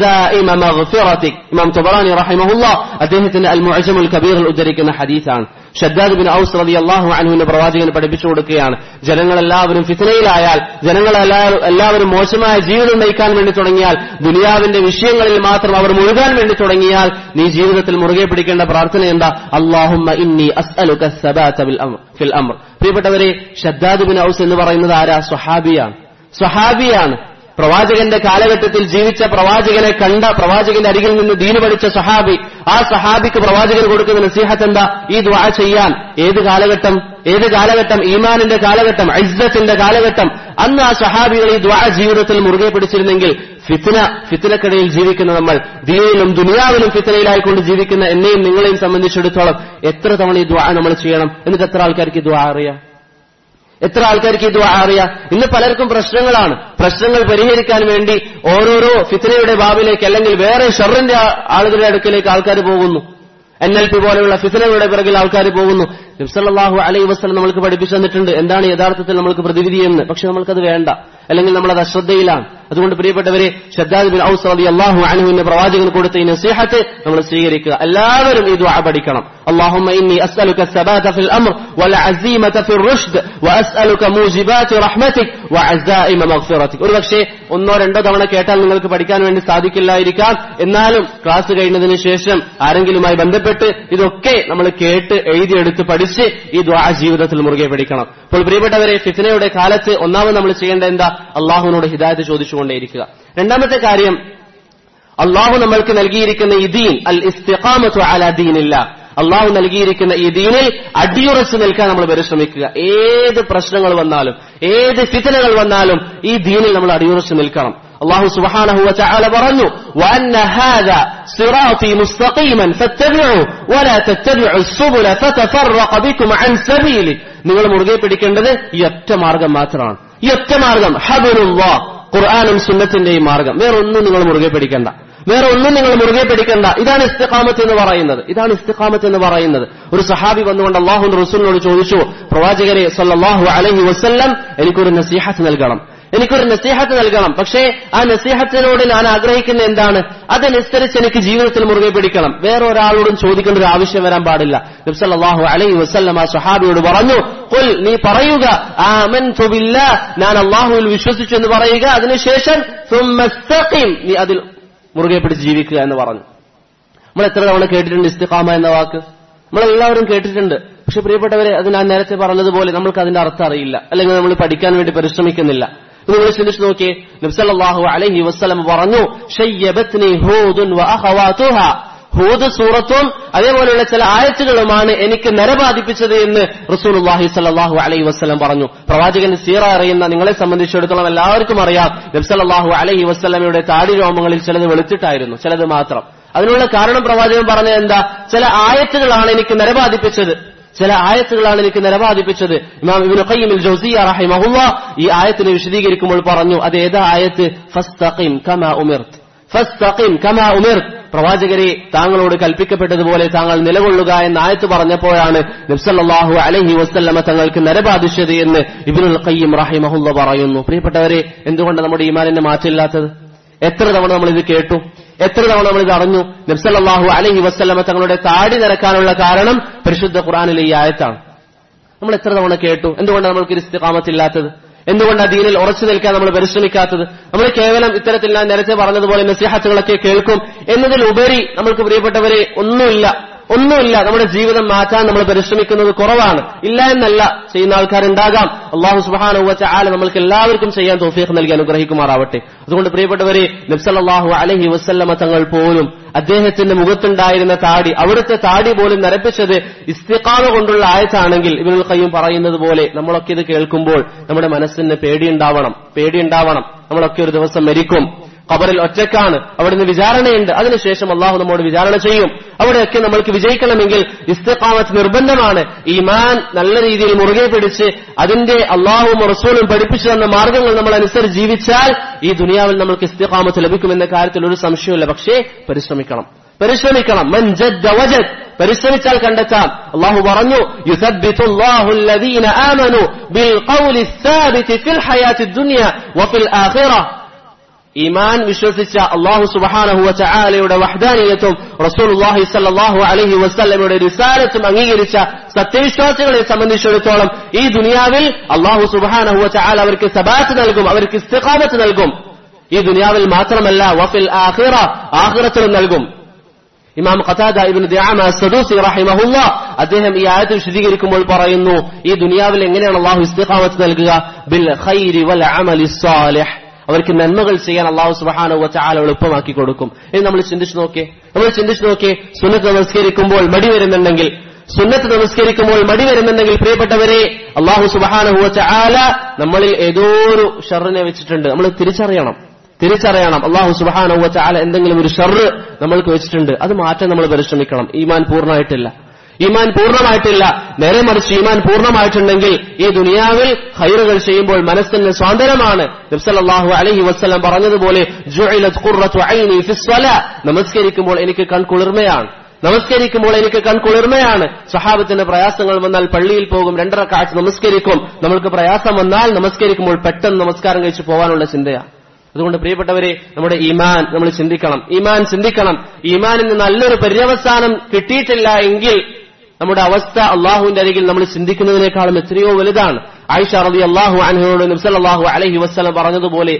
وعزائم مغفرتك إمام طبراني رحمه الله അദ്ദേഹത്തിന് അൽ മുഅജം അൽ കബീർ ഉദ്ധരിക്കുന്ന ഹദീസാണ് ഷദ്ദാദ് ബിൻ ഔസ് റതി അള്ളാഹു അനുവിന്റെ പ്രവാചകന് പഠിപ്പിച്ചു കൊടുക്കുകയാണ് ജനങ്ങളെല്ലാവരും ഫിത്തനയിലായാൽ ജനങ്ങളെല്ലാവരും എല്ലാവരും മോശമായ ജീവിതം നയിക്കാൻ വേണ്ടി തുടങ്ങിയാൽ ദുനിയാവിന്റെ വിഷയങ്ങളിൽ മാത്രം അവർ മുഴുകാൻ വേണ്ടി തുടങ്ങിയാൽ നീ ജീവിതത്തിൽ മുറുകെ പിടിക്കേണ്ട പ്രാർത്ഥന എന്താ അള്ളാഹുമ്മ ഇന്നി അസ്അലുക സബാത ബിൽ അംർ ഫിൽ അംർ പ്രിയപ്പെട്ടവരെ ഷദ്ദാദ് ബിൻ ഔസ് എന്ന് പറയുന്നത് ആരാ സ്വഹാബിയാണ് സ്വഹാബിയാണ് പ്രവാചകന്റെ കാലഘട്ടത്തിൽ ജീവിച്ച പ്രവാചകനെ കണ്ട പ്രവാചകന്റെ അരികിൽ നിന്ന് ദീന് പഠിച്ച സഹാബി ആ സഹാബിക്ക് പ്രവാചകൻ കൊടുക്കുന്ന നസീഹത്ത് എന്താ ഈ ദ്വാ ചെയ്യാൻ ഏത് കാലഘട്ടം ഏത് കാലഘട്ടം ഈമാനിന്റെ കാലഘട്ടം ഐസത്തിന്റെ കാലഘട്ടം അന്ന് ആ സഹാബികൾ ഈ ദ്വാ ജീവിതത്തിൽ മുറുകെ പിടിച്ചിരുന്നെങ്കിൽ ഫിത്തിന ഫിത്തിനക്കിടയിൽ ജീവിക്കുന്ന നമ്മൾ ദീനിലും ദുനിയാവിലും ഫിത്തിനയിലായിക്കൊണ്ട് ജീവിക്കുന്ന എന്നെയും നിങ്ങളെയും സംബന്ധിച്ചിടത്തോളം എത്ര തവണ ഈ ദ്വാ നമ്മൾ ചെയ്യണം എന്നിട്ട് എത്ര ആൾക്കാർക്ക് ഈ ദ്വാ അറിയാം എത്ര ആൾക്കാർക്ക് ഇത് അറിയാം ഇന്ന് പലർക്കും പ്രശ്നങ്ങളാണ് പ്രശ്നങ്ങൾ പരിഹരിക്കാൻ വേണ്ടി ഓരോരോ ഫിത്തനയുടെ ബാബിലേക്ക് അല്ലെങ്കിൽ വേറെ ഷറിന്റെ ആളുകളുടെ അടുക്കലേക്ക് ആൾക്കാർ പോകുന്നു എൻ എൽ പി പോലെയുള്ള ഫിത്തനകളുടെ പിറകിൽ ആൾക്കാർ പോകുന്നു നബ്സല്ലാഹു അലൈ വസ്ലം നമ്മൾക്ക് പഠിപ്പിച്ചു തന്നിട്ടുണ്ട് എന്താണ് യഥാർത്ഥത്തിൽ നമ്മൾക്ക് പ്രതിവിധി എന്ന് പക്ഷെ നമ്മൾക്കത് വേണ്ട അല്ലെങ്കിൽ നമ്മളത് അശ്രദ്ധയിലാണ് അതുകൊണ്ട് പ്രിയപ്പെട്ടവരെ ഷദ്ദാദ് ബിൻ ഔസ് റളി അള്ളാഹു അനുവിന്റെ പ്രവാചകൻ കൊടുത്ത ഈ നസീഹത്ത് നമ്മൾ സ്വീകരിക്കുക എല്ലാവരും ഈ ദുആ പഠിക്കണം اللهم إني أسألك الثبات في الأمر والعزيمة في الرشد وأسألك موجبات رحمتك وعزائم مغفرتك ഒരു പക്ഷേ ഒന്നോ രണ്ടോ തവണ കേട്ടാൽ നിങ്ങൾക്ക് പഠിക്കാൻ വേണ്ടി സാധിക്കില്ലായിരിക്കാം എന്നാലും ക്ലാസ് കഴിഞ്ഞതിന് ശേഷം ആരെങ്കിലുമായി ബന്ധപ്പെട്ട് ഇതൊക്കെ നമ്മൾ കേട്ട് എഴുതിയെടുത്ത് പഠിച്ച് ഈ ദ്വാ ജീവിതത്തിൽ മുറുകെ പിടിക്കണം അപ്പോൾ പ്രിയപ്പെട്ടവരെ ഫിത്തനയുടെ കാലത്ത് ഒന്നാമത് നമ്മൾ ചെയ്യേണ്ട എന്താ അള്ളാഹുവിനോട് ഹിദായത്ത് ചോദിച്ചുകൊണ്ടേയിരിക്കുക രണ്ടാമത്തെ കാര്യം അള്ളാഹു നമ്മൾക്ക് നൽകിയിരിക്കുന്ന ഈ ദീൻ അൽ ഇസ്തിഖാമത്തു അല ദീനില്ല അള്ളാഹു നൽകിയിരിക്കുന്ന ഈ ദീനിൽ അടിയുറച്ചു നിൽക്കാൻ നമ്മൾ പരിശ്രമിക്കുക ഏത് പ്രശ്നങ്ങൾ വന്നാലും ഏത് ഫിതനകൾ വന്നാലും ഈ ദീനിൽ നമ്മൾ അടിയുറച്ചു നിൽക്കണം അള്ളാഹു സുബ്ഹാനഹു വതആല പറഞ്ഞു വഅന്ന ഹാദാ സിറാത്തി മുസ്തഖീമൻ ഫത്തബിഉ വലാ തത്തബിഉ സുബുല ഫതഫറഖ ബികും അൻ സബീലി നിങ്ങൾ മുറുകെ പിടിക്കേണ്ടത് ഈ ഒറ്റ മാർഗം മാത്രമാണ് ഈ ഒറ്റ മാർഗം ഹബലുല്ലാഹ് ഖുർആാനും സുന്നത്തിന്റെയും മാർഗം വേറെ ഒന്നും നിങ്ങൾ മുറുകെ പിടിക്കണ്ട വേറെ ഒന്നും നിങ്ങൾ മുറുകെ പിടിക്കണ്ട ഇതാണ് ഇസ്തിഖാമത്ത് എന്ന് പറയുന്നത് ഇതാണ് ഇസ്തിഖാമത്ത് എന്ന് പറയുന്നത് ഒരു സഹാബി വന്നുകൊണ്ട് അള്ളാഹു റസൂലിനോട് ചോദിച്ചു പ്രവാചകരെ സല്ലല്ലാഹു അലൈഹി വസല്ലം എനിക്കൊരു നസീഹത്ത് നൽകണം എനിക്കൊരു നസീഹത്ത് നൽകണം പക്ഷേ ആ നസീഹത്തിനോട് ഞാൻ ആഗ്രഹിക്കുന്ന എന്താണ് അതനുസരിച്ച് എനിക്ക് ജീവിതത്തിൽ മുറുകെ പിടിക്കണം വേറെ ഒരാളോടും ചോദിക്കേണ്ട ഒരു ആവശ്യം വരാൻ പാടില്ല നബ്സല്ലാഹു അലൈഹി വസ്ല്ലം ആ സഹാബിയോട് പറഞ്ഞു കൊൽ നീ പറയുക ആമൻതു ബില്ലാഹ് ഞാൻ അള്ളാഹുവിൽ വിശ്വസിച്ചു എന്ന് പറയുക അതിനുശേഷം സുമ്മസ്തഖിം നീ അതിൽ മുറുകെ പിടിച്ച് ജീവിക്കുക എന്ന് പറഞ്ഞു നമ്മൾ എത്ര തവണ കേട്ടിട്ടുണ്ട് ഇസ്തിഖാമ എന്ന വാക്ക് നമ്മളെല്ലാവരും കേട്ടിട്ടുണ്ട് പക്ഷെ പ്രിയപ്പെട്ടവരെ അത് ഞാൻ നേരത്തെ പറഞ്ഞതുപോലെ നമ്മൾക്ക് അതിന്റെ അർത്ഥം അറിയില്ല അല്ലെങ്കിൽ നമ്മൾ പഠിക്കാൻ വേണ്ടി പരിശ്രമിക്കുന്നില്ല നിങ്ങൾ ചിന്തിച്ചു നോക്കിയേ നബ്സല്ലാഹു അലൈഹി വസ്ലം പറഞ്ഞു ഷയ്യബത്നി ഹൂദുൻ വഅഖവാതുഹ ഹൂദ് സൂറത്തും അതേപോലെയുള്ള ചില ആയത്തുകളുമാണ് എനിക്ക് നരബാധിപ്പിച്ചത് എന്ന് റസൂലുള്ളാഹി സല്ലല്ലാഹു അലൈഹി വസ്ലം പറഞ്ഞു പ്രവാചകൻ സീറ അറിയുന്ന നിങ്ങളെ സംബന്ധിച്ചിടത്തോളം എല്ലാവർക്കും അറിയാം നബ്സല്ലാഹു അലൈഹി വസ്ലമയുടെ താടി രോമങ്ങളിൽ ചിലത് വെളുത്തിട്ടായിരുന്നു ചിലത് മാത്രം അതിനുള്ള കാരണം പ്രവാചകൻ പറഞ്ഞത് എന്താ ചില ആയത്തുകളാണ് എനിക്ക് നരബാധിപ്പിച്ചത് ചില ആയത്തുകളാണ് എനിക്ക് നിലപാദിപ്പിച്ചത് ഇമാം ഇബ്നു ഖയ്യിം അൽ ജൗസിയ റഹിമഹുല്ല ഈ ആയത്തിനെ വിശദീകരിക്കുമ്പോൾ പറഞ്ഞു അത് ഏതാ ആയത്ത് ഫസ്തഖിം കമാ ഉമിർത് ഫസ്തഖിം കമാ ഉമിർത് പ്രവാചകരെ താങ്കളോട് കൽപ്പിക്കപ്പെട്ടതുപോലെ താങ്കൾ നിലകൊള്ളുക എന്ന ആയത്ത് പറഞ്ഞപ്പോഴാണ് നബ്സല്ലാഹു അലഹി വസ്ല്ലമ തങ്ങൾക്ക് നരബാധിച്ചത് എന്ന് ഇബ്നുൽ ഖയ്യിം റഹിമഹുല്ല പറയുന്നു പ്രിയപ്പെട്ടവരെ എന്തുകൊണ്ട് നമ്മുടെ ഈമാനിന്റെ മാറ്റമില്ലാത്തത് എത്ര തവണ നമ്മൾ ഇത് കേട്ടു എത്ര തവണ നമ്മൾ ഇത് അറിഞ്ഞു നബ്സല്ലാഹു അലഹി വസ്ല്ലമ തങ്ങളുടെ താടി നിരക്കാനുള്ള കാരണം പരിശുദ്ധ ഖുറാനിലെ ഈ ആയത്താണ് നമ്മൾ എത്ര തവണ കേട്ടു എന്തുകൊണ്ടാണ് നമ്മൾക്ക് ഇസ്തിഖാമത്തില്ലാത്തത് എന്തുകൊണ്ടാണ് ദീനിൽ ഉറച്ചു നിൽക്കാൻ നമ്മൾ പരിശ്രമിക്കാത്തത് നമ്മൾ കേവലം ഇത്തരത്തിൽ ഞാൻ നേരത്തെ പറഞ്ഞതുപോലെ നസിഹാത്തുകളൊക്കെ കേൾക്കും എന്നതിലുപരി നമ്മൾക്ക് പ്രിയപ്പെട്ടവരെ ഒന്നുമില്ല ഒന്നുമില്ല നമ്മുടെ ജീവിതം മാറ്റാൻ നമ്മൾ പരിശ്രമിക്കുന്നത് കുറവാണ് ഇല്ല എന്നല്ല ചെയ്യുന്ന ആൾക്കാരുണ്ടാകാം അള്ളാഹു സുബാനുവച്ച ആല നമ്മൾക്ക് എല്ലാവർക്കും ചെയ്യാൻ തോഫീഖ് നൽകി അനുഗ്രഹിക്കുമാറാവട്ടെ അതുകൊണ്ട് പ്രിയപ്പെട്ടവരെ നബ്സല്ലാഹു അലഹി വസ്ല്ലമ തങ്ങൾ പോലും അദ്ദേഹത്തിന്റെ മുഖത്തുണ്ടായിരുന്ന താടി അവിടുത്തെ താടി പോലും നരപ്പിച്ചത് ഇസ്തിഖാമ കൊണ്ടുള്ള ആയത്താണെങ്കിൽ ഇബിനുൽ ഖയ്യും പറയുന്നത് പോലെ നമ്മളൊക്കെ ഇത് കേൾക്കുമ്പോൾ നമ്മുടെ മനസ്സിന് പേടിയുണ്ടാവണം പേടിയുണ്ടാവണം നമ്മളൊക്കെ ഒരു ദിവസം മരിക്കും ഖബറിൽ ഒറ്റക്കാണ് അവിടുന്ന് വിചാരണയുണ്ട് അതിനുശേഷം അള്ളാഹു നമ്മോട് വിചാരണ ചെയ്യും അവിടെയൊക്കെ നമ്മൾക്ക് വിജയിക്കണമെങ്കിൽ ഇസ്തഖാമത്ത് നിർബന്ധമാണ് ഈമാൻ നല്ല രീതിയിൽ മുറുകെ പിടിച്ച് അതിന്റെ അള്ളാഹുവും റസൂലും പഠിപ്പിച്ചു തന്ന മാർഗങ്ങൾ നമ്മൾ അനുസരിച്ച് ജീവിച്ചാൽ ഈ ദുനിയാവിൽ നമുക്ക് ഇസ്തഖാമത്ത് ലഭിക്കുമെന്ന കാര്യത്തിൽ ഒരു സംശയമില്ല പക്ഷേ പരിശ്രമിക്കണം പരിശ്രമിക്കണം മൻ ജദ്ദ വജദ് പരിശ്രമിച്ചാൽ കണ്ടെത്താം അള്ളാഹു പറഞ്ഞു യുസബ്ബിതുല്ലാഹു الذين آمنوا بالقول الثابت في الحياة الدنيا وفي الآخرة ഈമാൻ വിശ്വസിച്ച അള്ളാഹു സുബഹാനഹുവ ചായാലയുടെ വഹദാനീയത്വം റസൂലുള്ളാഹി സല്ലല്ലാഹു അലൈഹി വസല്ലമയുടെ റിസാലത്തും അംഗീകരിച്ച സത്യവിശ്വാസികളെ സംബന്ധിച്ചിടത്തോളം ഈ ദുനിയാവിൽ അള്ളാഹു സുബഹാനഹുവ ചായാല അവർക്ക് സബാത്ത് നൽകും അവർക്ക് ഇസ്തിഖാമത്ത് നൽകും ഈ ദുനിയാവിൽ മാത്രമല്ല വഫിൽ ആഖിറ ആഖിറത്തിലും നൽകും ഇമാം ഖതാദ ഇബ്നു ദിആമ സദൂസി റഹിമഹുല്ല അദ്ദേഹം ഈ ആയത്ത് വിശദീകരിക്കുമ്പോൾ പറയുന്നു ഈ ദുനിയാവിൽ എങ്ങനെയാണ് അള്ളാഹു ഇസ്തിഖാമത്ത് നൽകുക ബിൽ ഖൈരി വൽ അമലി സാലിഹ് അവർക്ക് നന്മകൾ ചെയ്യാൻ അള്ളാഹു സുബഹാന വച്ചാല എളുപ്പമാക്കി കൊടുക്കും ഇനി നമ്മൾ ചിന്തിച്ചു നോക്കേ നമ്മൾ ചിന്തിച്ചു നോക്കേ സുന്നത്ത് നമസ്കരിക്കുമ്പോൾ മടി വരുന്നുണ്ടെങ്കിൽ സുന്നത്ത് നമസ്കരിക്കുമ്പോൾ മടി വരുന്നുണ്ടെങ്കിൽ പ്രിയപ്പെട്ടവരെ അള്ളാഹു സുബഹാന ചാല നമ്മളിൽ ഏതോ ഒരു ഷറിനെ വെച്ചിട്ടുണ്ട് നമ്മൾ തിരിച്ചറിയണം തിരിച്ചറിയണം അള്ളാഹു സുബഹാന ചാല എന്തെങ്കിലും ഒരു ഷറ് നമ്മൾക്ക് വെച്ചിട്ടുണ്ട് അത് മാറ്റാൻ നമ്മൾ പരിശ്രമിക്കണം ഈമാൻ പൂർണ്ണമായിട്ടില്ല ഈമാൻ പൂർണ്ണമായിട്ടില്ല നേരെ മറിച്ച് ഈമാൻ പൂർണ്ണമായിട്ടുണ്ടെങ്കിൽ ഈ ദുനിയാവിൽ ഹൈറുകൾ ചെയ്യുമ്പോൾ മനസ്സിന് സ്വാതന്ത്ര്യമാണ് നബ്സല്ലാഹു അലഹി വസ്ലം പറഞ്ഞതുപോലെ ജുഇലത് ഖുർറത്തു ഐനി ഫിസ്വല നമസ്കരിക്കുമ്പോൾ എനിക്ക് കൺകുളിർമയാണ് നമസ്കരിക്കുമ്പോൾ എനിക്ക് കൺകുളിർമയാണ് സഹാബത്തിന്റെ പ്രയാസങ്ങൾ വന്നാൽ പള്ളിയിൽ പോകും രണ്ടര കാഴ്ച നമസ്കരിക്കും നമ്മൾക്ക് പ്രയാസം വന്നാൽ നമസ്കരിക്കുമ്പോൾ പെട്ടെന്ന് നമസ്കാരം കഴിച്ചു പോകാനുള്ള ചിന്തയാണ് അതുകൊണ്ട് പ്രിയപ്പെട്ടവരെ നമ്മുടെ ഈമാൻ നമ്മൾ ചിന്തിക്കണം ഈമാൻ ചിന്തിക്കണം ഈമാനിന് നല്ലൊരു പര്യവസാനം കിട്ടിയിട്ടില്ല എങ്കിൽ നമ്മുടെ അവസ്ഥ അള്ളാഹുവിന്റെ അരികിൽ നമ്മൾ ചിന്തിക്കുന്നതിനേക്കാളും എത്രയോ വലുതാണ് ആയിഷ റബി അള്ളാഹു അൻഹയോട് നബ്സല്ലാഹു അലഹി വസ്ലം പറഞ്ഞതുപോലെ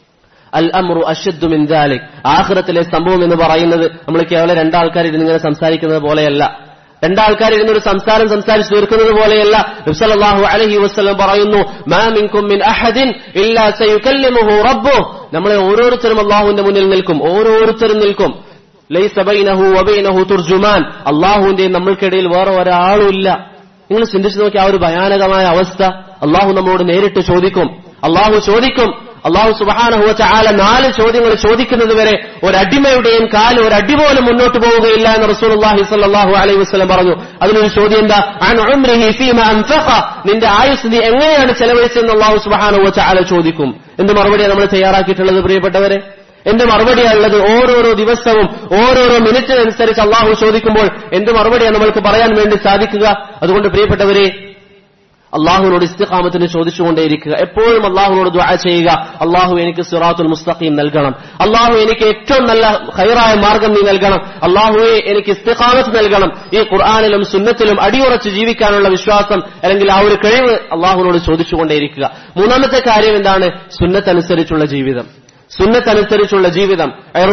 അൽ അമ്രു അഷദ്ദു മിൻ ദാലിക് ആഖിറത്തിലെ സംഭവം എന്ന് പറയുന്നത് നമ്മൾ കേവലം രണ്ടാൾക്കാർ ഇരുന്നിങ്ങനെ സംസാരിക്കുന്നത് പോലെയല്ല രണ്ടാൾക്കാർ ഇരുന്നൊരു സംസാരം സംസാരിച്ച് തീർക്കുന്നത് പോലെയല്ല നബ്സല്ലാഹു അലഹി വസ്ലം പറയുന്നു മാ മിൻകും മിൻ അഹദിൻ ഇല്ലാ സയുകല്ലിമുഹു റബ്ബുഹു നമ്മളെ ഓരോരുത്തരും അള്ളാഹുവിന്റെ മുന്നിൽ നിൽക്കും ഓരോരുത്തരും നിൽക്കും ലൈസ ബൈനഹു വബൈനഹു തുർജുമാൻ അള്ളാഹുവിന്റെ നമ്മൾക്കിടയിൽ വേറെ ഒരാളും ഇല്ല നിങ്ങൾ ചിന്തിച്ചു നോക്കി ആ ഒരു ഭയാനകമായ അവസ്ഥ അള്ളാഹു നമ്മളോട് നേരിട്ട് ചോദിക്കും അള്ളാഹു ചോദിക്കും അള്ളാഹു സുബാനഹുവ ചാല നാല് ചോദ്യങ്ങൾ ചോദിക്കുന്നത് വരെ ഒരടിമയുടെയും കാല് ഒരടി പോലും മുന്നോട്ട് പോവുകയില്ല എന്ന് റസൂൽ അള്ളാഹി സല്ലാഹു അലൈഹി വസ്ലം പറഞ്ഞു അതിനൊരു ചോദ്യം എന്താ നിന്റെ ആയുസ് നീ എങ്ങനെയാണ് ചെലവഴിച്ചതെന്ന് അള്ളാഹു സുബാനഹുവ ചാല ചോദിക്കും എന്ത് മറുപടിയാണ് നമ്മൾ തയ്യാറാക്കിയിട്ടുള്ളത് പ്രിയപ്പെട്ടവരെ എന്ത് മറുപടിയാണുള്ളത് ഓരോരോ ദിവസവും ഓരോരോ മിനിറ്റിനനുസരിച്ച് അള്ളാഹു ചോദിക്കുമ്പോൾ എന്ത് മറുപടിയാണ് നമ്മൾക്ക് പറയാൻ വേണ്ടി സാധിക്കുക അതുകൊണ്ട് പ്രിയപ്പെട്ടവരെ അള്ളാഹുവിനോട് ഇസ്തിഖാമത്തിന് ചോദിച്ചുകൊണ്ടേയിരിക്കുക എപ്പോഴും അള്ളാഹുവിനോട് ദ്വാ ചെയ്യുക അള്ളാഹു എനിക്ക് സിറാത്തുൽ മുസ്തഖീം നൽകണം അള്ളാഹു എനിക്ക് ഏറ്റവും നല്ല ഹൈറായ മാർഗം നീ നൽകണം അള്ളാഹുവെ എനിക്ക് ഇസ്തിഖാമത്ത് നൽകണം ഈ ഖുർആാനിലും സുന്നത്തിലും അടിയുറച്ച് ജീവിക്കാനുള്ള വിശ്വാസം അല്ലെങ്കിൽ ആ ഒരു കഴിവ് അള്ളാഹുവിനോട് ചോദിച്ചുകൊണ്ടേയിരിക്കുക മൂന്നാമത്തെ കാര്യം എന്താണ് സുന്നത്തനുസരിച്ചുള്ള ജീവിതം സുന്നത്തനുസരിച്ചുള്ള ജീവിതം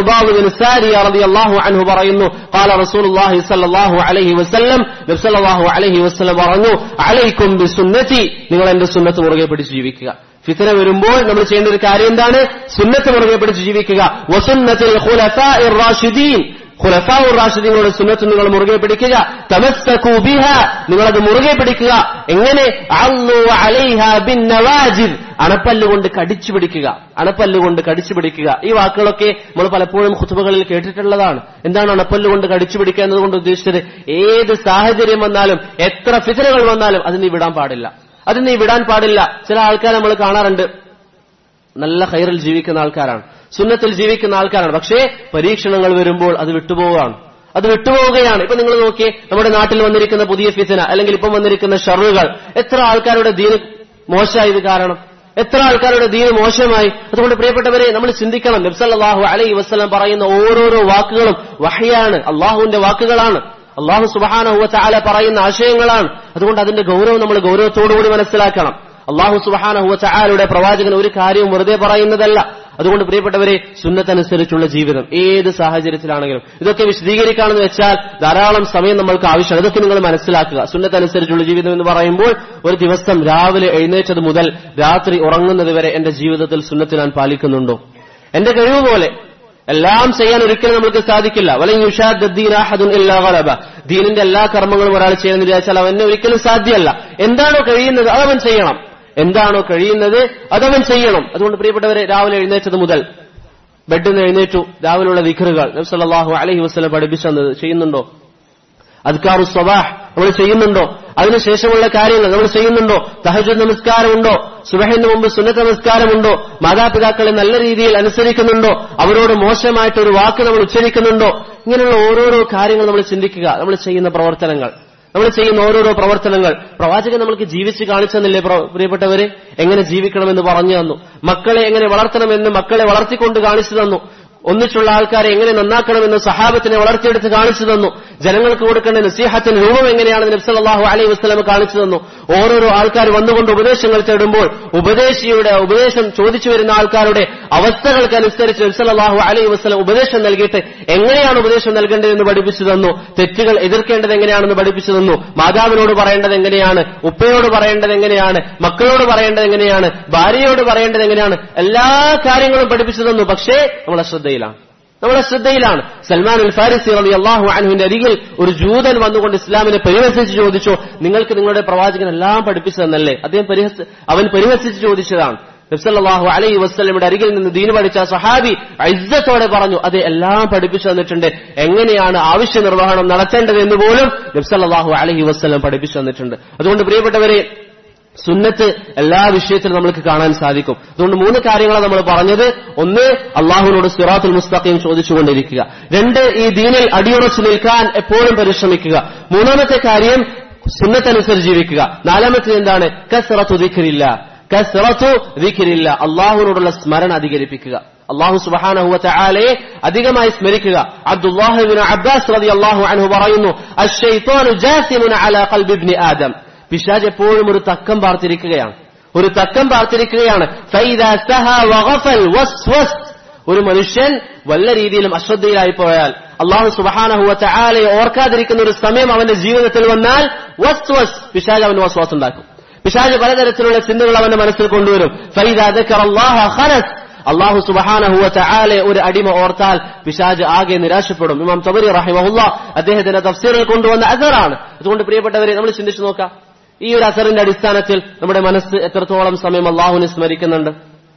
അള്ളാഹു അൻഹു പറയുന്നു قال رسول الله صلى الله عليه وسلم നബി സല്ലല്ലാഹു അലൈഹി വസല്ലം പറഞ്ഞു അലൈക്കും ബിസുന്നതി നിങ്ങൾ എന്റെ സുന്നത്ത് മുറുകെ പിടിച്ച് ജീവിക്കുക ഫിത്തന വരുമ്പോൾ നമ്മൾ ചെയ്യേണ്ട ഒരു കാര്യം എന്താണ് സുന്നത്ത് മുറുകെ പിടിച്ച് ജീവിക്കുക വസുന്നത്തിൽ ഖുലഫാഇർ റാഷിദീൻ ഖുലഫാഉ റാഷിദീങ്ങളുടെ സുന്നത്ത് നിങ്ങൾ മുറുകെ പിടിക്കുക തമസ്സകൂ ബിഹ നിങ്ങളത് മുറുകെ പിടിക്കുക എങ്ങനെ അള്ളു അലൈഹ ബിൻ നവാജിദ് അണപ്പല്ലുകൊണ്ട് കടിച്ചു പിടിക്കുക അണപ്പല്ലുകൊണ്ട് കടിച്ചു പിടിക്കുക ഈ വാക്കുകളൊക്കെ നമ്മൾ പലപ്പോഴും ഖുത്തുബകളിൽ കേട്ടിട്ടുള്ളതാണ് എന്താണ് അണപ്പല്ലുകൊണ്ട് കടിച്ചു പിടിക്കുക എന്നതുകൊണ്ട് ഉദ്ദേശിച്ചത് ഏത് സാഹചര്യം വന്നാലും എത്ര ഫിതനകൾ വന്നാലും അത് നീ വിടാൻ പാടില്ല അത് നീ വിടാൻ പാടില്ല ചില ആൾക്കാർ നമ്മൾ കാണാറുണ്ട് നല്ല ഹൈറിൽ ജീവിക്കുന്ന ആൾക്കാരാണ് സുന്നത്തിൽ ജീവിക്കുന്ന ആൾക്കാരാണ് പക്ഷേ പരീക്ഷണങ്ങൾ വരുമ്പോൾ അത് വിട്ടുപോവുകയാണ് അത് വിട്ടുപോവുകയാണ് ഇപ്പൊ നിങ്ങൾ നോക്കിയേ നമ്മുടെ നാട്ടിൽ വന്നിരിക്കുന്ന പുതിയ ഫിസന അല്ലെങ്കിൽ ഇപ്പം വന്നിരിക്കുന്ന ഷറുകൾ എത്ര ആൾക്കാരുടെ ദീന് മോശമായത് കാരണം എത്ര ആൾക്കാരുടെ ദീന് മോശമായി അതുകൊണ്ട് പ്രിയപ്പെട്ടവരെ നമ്മൾ ചിന്തിക്കണം നബ്സല്ലാഹു അലൈ വസ്ലം പറയുന്ന ഓരോരോ വാക്കുകളും വഹയാണ് അള്ളാഹുവിന്റെ വാക്കുകളാണ് അള്ളാഹു സുബാനഹുവ ചാല പറയുന്ന ആശയങ്ങളാണ് അതുകൊണ്ട് അതിന്റെ ഗൗരവം നമ്മൾ ഗൗരവത്തോടുകൂടി മനസ്സിലാക്കണം അള്ളാഹു സുബാനഹുവ ചായാലയുടെ പ്രവാചകൻ ഒരു കാര്യവും വെറുതെ പറയുന്നതല്ല അതുകൊണ്ട് പ്രിയപ്പെട്ടവരെ സുന്നത്തനുസരിച്ചുള്ള ജീവിതം ഏത് സാഹചര്യത്തിലാണെങ്കിലും ഇതൊക്കെ വിശദീകരിക്കുകയാണെന്ന് വെച്ചാൽ ധാരാളം സമയം നമ്മൾക്ക് ആവശ്യമാണ് ഇതൊക്കെ നിങ്ങൾ മനസ്സിലാക്കുക സുന്നത്തനുസരിച്ചുള്ള ജീവിതം എന്ന് പറയുമ്പോൾ ഒരു ദിവസം രാവിലെ എഴുന്നേറ്റത് മുതൽ രാത്രി ഉറങ്ങുന്നത് വരെ എന്റെ ജീവിതത്തിൽ സുന്നത്ത് ഞാൻ പാലിക്കുന്നുണ്ടോ എന്റെ കഴിവ് പോലെ എല്ലാം ചെയ്യാൻ ഒരിക്കലും നമുക്ക് സാധിക്കില്ല ദീനിന്റെ എല്ലാ കർമ്മങ്ങളും ഒരാൾ ചെയ്യാൻ വിചാരിച്ചാൽ അവന് ഒരിക്കലും സാധ്യമല്ല എന്താണോ കഴിയുന്നത് അതവൻ ചെയ്യണം എന്താണോ കഴിയുന്നത് അതവൻ ചെയ്യണം അതുകൊണ്ട് പ്രിയപ്പെട്ടവരെ രാവിലെ എഴുന്നേറ്റത് മുതൽ ബെഡിൽ നിന്ന് എഴുന്നേറ്റു രാവിലെയുള്ള വിഖറുകൾ നബ്സല്ലാഹു അലഹി വസ്ലം പഠിപ്പിച്ചത് ചെയ്യുന്നുണ്ടോ അദ്കാറു സ്വബാഹ് നമ്മൾ ചെയ്യുന്നുണ്ടോ അതിനുശേഷമുള്ള കാര്യങ്ങൾ നമ്മൾ ചെയ്യുന്നുണ്ടോ തഹജ് നമസ്കാരമുണ്ടോ സുബഹിന് മുമ്പ് സുന്നത്ത് നമസ്കാരമുണ്ടോ മാതാപിതാക്കളെ നല്ല രീതിയിൽ അനുസരിക്കുന്നുണ്ടോ അവരോട് മോശമായിട്ട് ഒരു വാക്ക് നമ്മൾ ഉച്ചരിക്കുന്നുണ്ടോ ഇങ്ങനെയുള്ള ഓരോരോ കാര്യങ്ങൾ നമ്മൾ ചിന്തിക്കുക നമ്മൾ ചെയ്യുന്ന പ്രവർത്തനങ്ങൾ നമ്മൾ ചെയ്യുന്ന ഓരോരോ പ്രവർത്തനങ്ങൾ പ്രവാചകൻ നമ്മൾക്ക് ജീവിച്ച് കാണിച്ചെന്നില്ലേ പ്ര- പ്രിയപ്പെട്ടവരെ എങ്ങനെ ജീവിക്കണമെന്ന് പറഞ്ഞു തന്നു മക്കളെ എങ്ങനെ വളർത്തണമെന്ന് മക്കളെ വളർത്തിക്കൊണ്ട് കാണിച്ചു തന്നു ഒന്നിച്ചുള്ള ആൾക്കാരെ എങ്ങനെ നന്നാക്കണമെന്ന് സഹാബത്തിനെ വളർത്തിയെടുത്ത് കാണിച്ചു തന്നു ജനങ്ങൾക്ക് കൊടുക്കേണ്ട നസീഹത്തിന്റെ രൂപം എങ്ങനെയാണെന്ന് നബ്സല്ലാഹു അലൈഹി വസ്ലം കാണിച്ചു തന്നു ഓരോരോ ആൾക്കാർ വന്നുകൊണ്ട് ഉപദേശങ്ങൾ തേടുമ്പോൾ ഉപദേശിയുടെ ഉപദേശം ചോദിച്ചു വരുന്ന ആൾക്കാരുടെ അവസ്ഥകൾക്കനുസരിച്ച് നബ്സല്ലാഹു അലൈഹി വസ്ലം ഉപദേശം നൽകിയിട്ട് എങ്ങനെയാണ് ഉപദേശം നൽകേണ്ടതെന്ന് പഠിപ്പിച്ചു തന്നു തെറ്റുകൾ എതിർക്കേണ്ടത് എങ്ങനെയാണെന്ന് പഠിപ്പിച്ചു തന്നു മാതാവിനോട് പറയേണ്ടത് എങ്ങനെയാണ് ഉപ്പയോട് പറയേണ്ടത് എങ്ങനെയാണ് മക്കളോട് പറയേണ്ടത് എങ്ങനെയാണ് ഭാര്യയോട് പറയേണ്ടത് എങ്ങനെയാണ് എല്ലാ കാര്യങ്ങളും പഠിപ്പിച്ചു തന്നു പക്ഷേ നമ്മളെ ശ്രദ്ധയിലാണ് നമ്മളെ ശ്രദ്ധയിലാണ് സൽമാൻ അൽ ഫാരിസി റളി അള്ളാഹു അൻഹുവിന്റെ അരികിൽ ഒരു ജൂതൻ വന്നുകൊണ്ട് ഇസ്ലാമിനെ പരിഹസിച്ച് ചോദിച്ചു നിങ്ങൾക്ക് നിങ്ങളുടെ പ്രവാചകൻ എല്ലാം പഠിപ്പിച്ചു തന്നല്ലേ അദ്ദേഹം പരിഹസ അവൻ പരിഹസിച്ച് ചോദിച്ചതാണ് നബ്സല്ലാഹു അലൈഹി വസ്ലമിയുടെ അരികിൽ നിന്ന് ദീന് പഠിച്ച ആ സഹാബി ഇസ്സത്തോടെ പറഞ്ഞു അതെ എല്ലാം പഠിപ്പിച്ചു തന്നിട്ടുണ്ട് എങ്ങനെയാണ് ആവശ്യ നിർവഹണം നടത്തേണ്ടത് എന്ന് പോലും നബ്സല്ലാഹു അലൈഹി വസ്ലം പഠിപ്പിച്ചു തന്നിട്ടുണ്ട് അതുകൊണ്ട് പ്രിയപ്പെട്ടവരെ സുന്നത്ത് എല്ലാ വിഷയത്തിലും നമുക്ക് കാണാൻ സാധിക്കും അതുകൊണ്ട് മൂന്ന് കാര്യങ്ങളാണ് നമ്മൾ പറഞ്ഞത് ഒന്ന് അള്ളാഹുവിനോട് സിറാത്തുൽ മുസ്തഖീം ചോദിച്ചുകൊണ്ടിരിക്കുക രണ്ട് ഈ ദീനിൽ അടിയുറച്ചു നിൽക്കാൻ എപ്പോഴും പരിശ്രമിക്കുക മൂന്നാമത്തെ കാര്യം സുന്നത്തനുസരിച്ച് ജീവിക്കുക നാലാമത്തെ എന്താണ് കസറത്തു ദിഖിരില്ല കസറത്തു ദിഖിരില്ല അള്ളാഹുവിനോടുള്ള സ്മരണ അധികരിപ്പിക്കുക അള്ളാഹു സുബാനഹുവ ചാലയെ അധികമായി സ്മരിക്കുക അബ്ദുല്ലാഹുബിൻ അബ്ബാസ് റതി അള്ളാഹു അൻഹു പറയുന്നു അശ്ശൈത്വാനു ജാസിമുന അലാ ഖൽബി ഇബ്നി ആദം പിശാജ് എപ്പോഴും ഒരു തക്കം പാർത്തിരിക്കുകയാണ് ഒരു തക്കം പാർത്തിരിക്കുകയാണ് ഫൈദാ സഹ വഗഫൽ വസ്വസ് ഒരു മനുഷ്യൻ വല്ല രീതിയിലും അശ്രദ്ധയിലായി പോയാൽ അള്ളാഹു സുബഹാനഹുവ ചാലയെ ഓർക്കാതിരിക്കുന്ന ഒരു സമയം അവന്റെ ജീവിതത്തിൽ വന്നാൽ വസ്വസ് പിശാജ് അവന് വസ്വാസ് ഉണ്ടാക്കും പിശാജ് പലതരത്തിലുള്ള ചിന്തകൾ അവന്റെ മനസ്സിൽ കൊണ്ടുവരും ഫൈദാ ദക്കറ അല്ലാഹ ഖനസ് അള്ളാഹു സുബഹാനഹുവ ചാലെ ഒരു അടിമ ഓർത്താൽ പിശാജ് ആകെ നിരാശപ്പെടും ഇമാം തബരി റഹിമഹുല്ല അദ്ദേഹത്തിന്റെ തഫ്സീറിൽ കൊണ്ടുവന്ന അസറാണ് അതുകൊണ്ട് പ്രിയപ്പെട്ടവരെ നമ്മൾ ചിന്തിച്ചു നോക്കാം ഈ ഒരു അസറിന്റെ അടിസ്ഥാനത്തിൽ നമ്മുടെ മനസ്സ് എത്രത്തോളം സമയം അള്ളാഹുവിനെ സ്മരിക്കുന്നുണ്ട്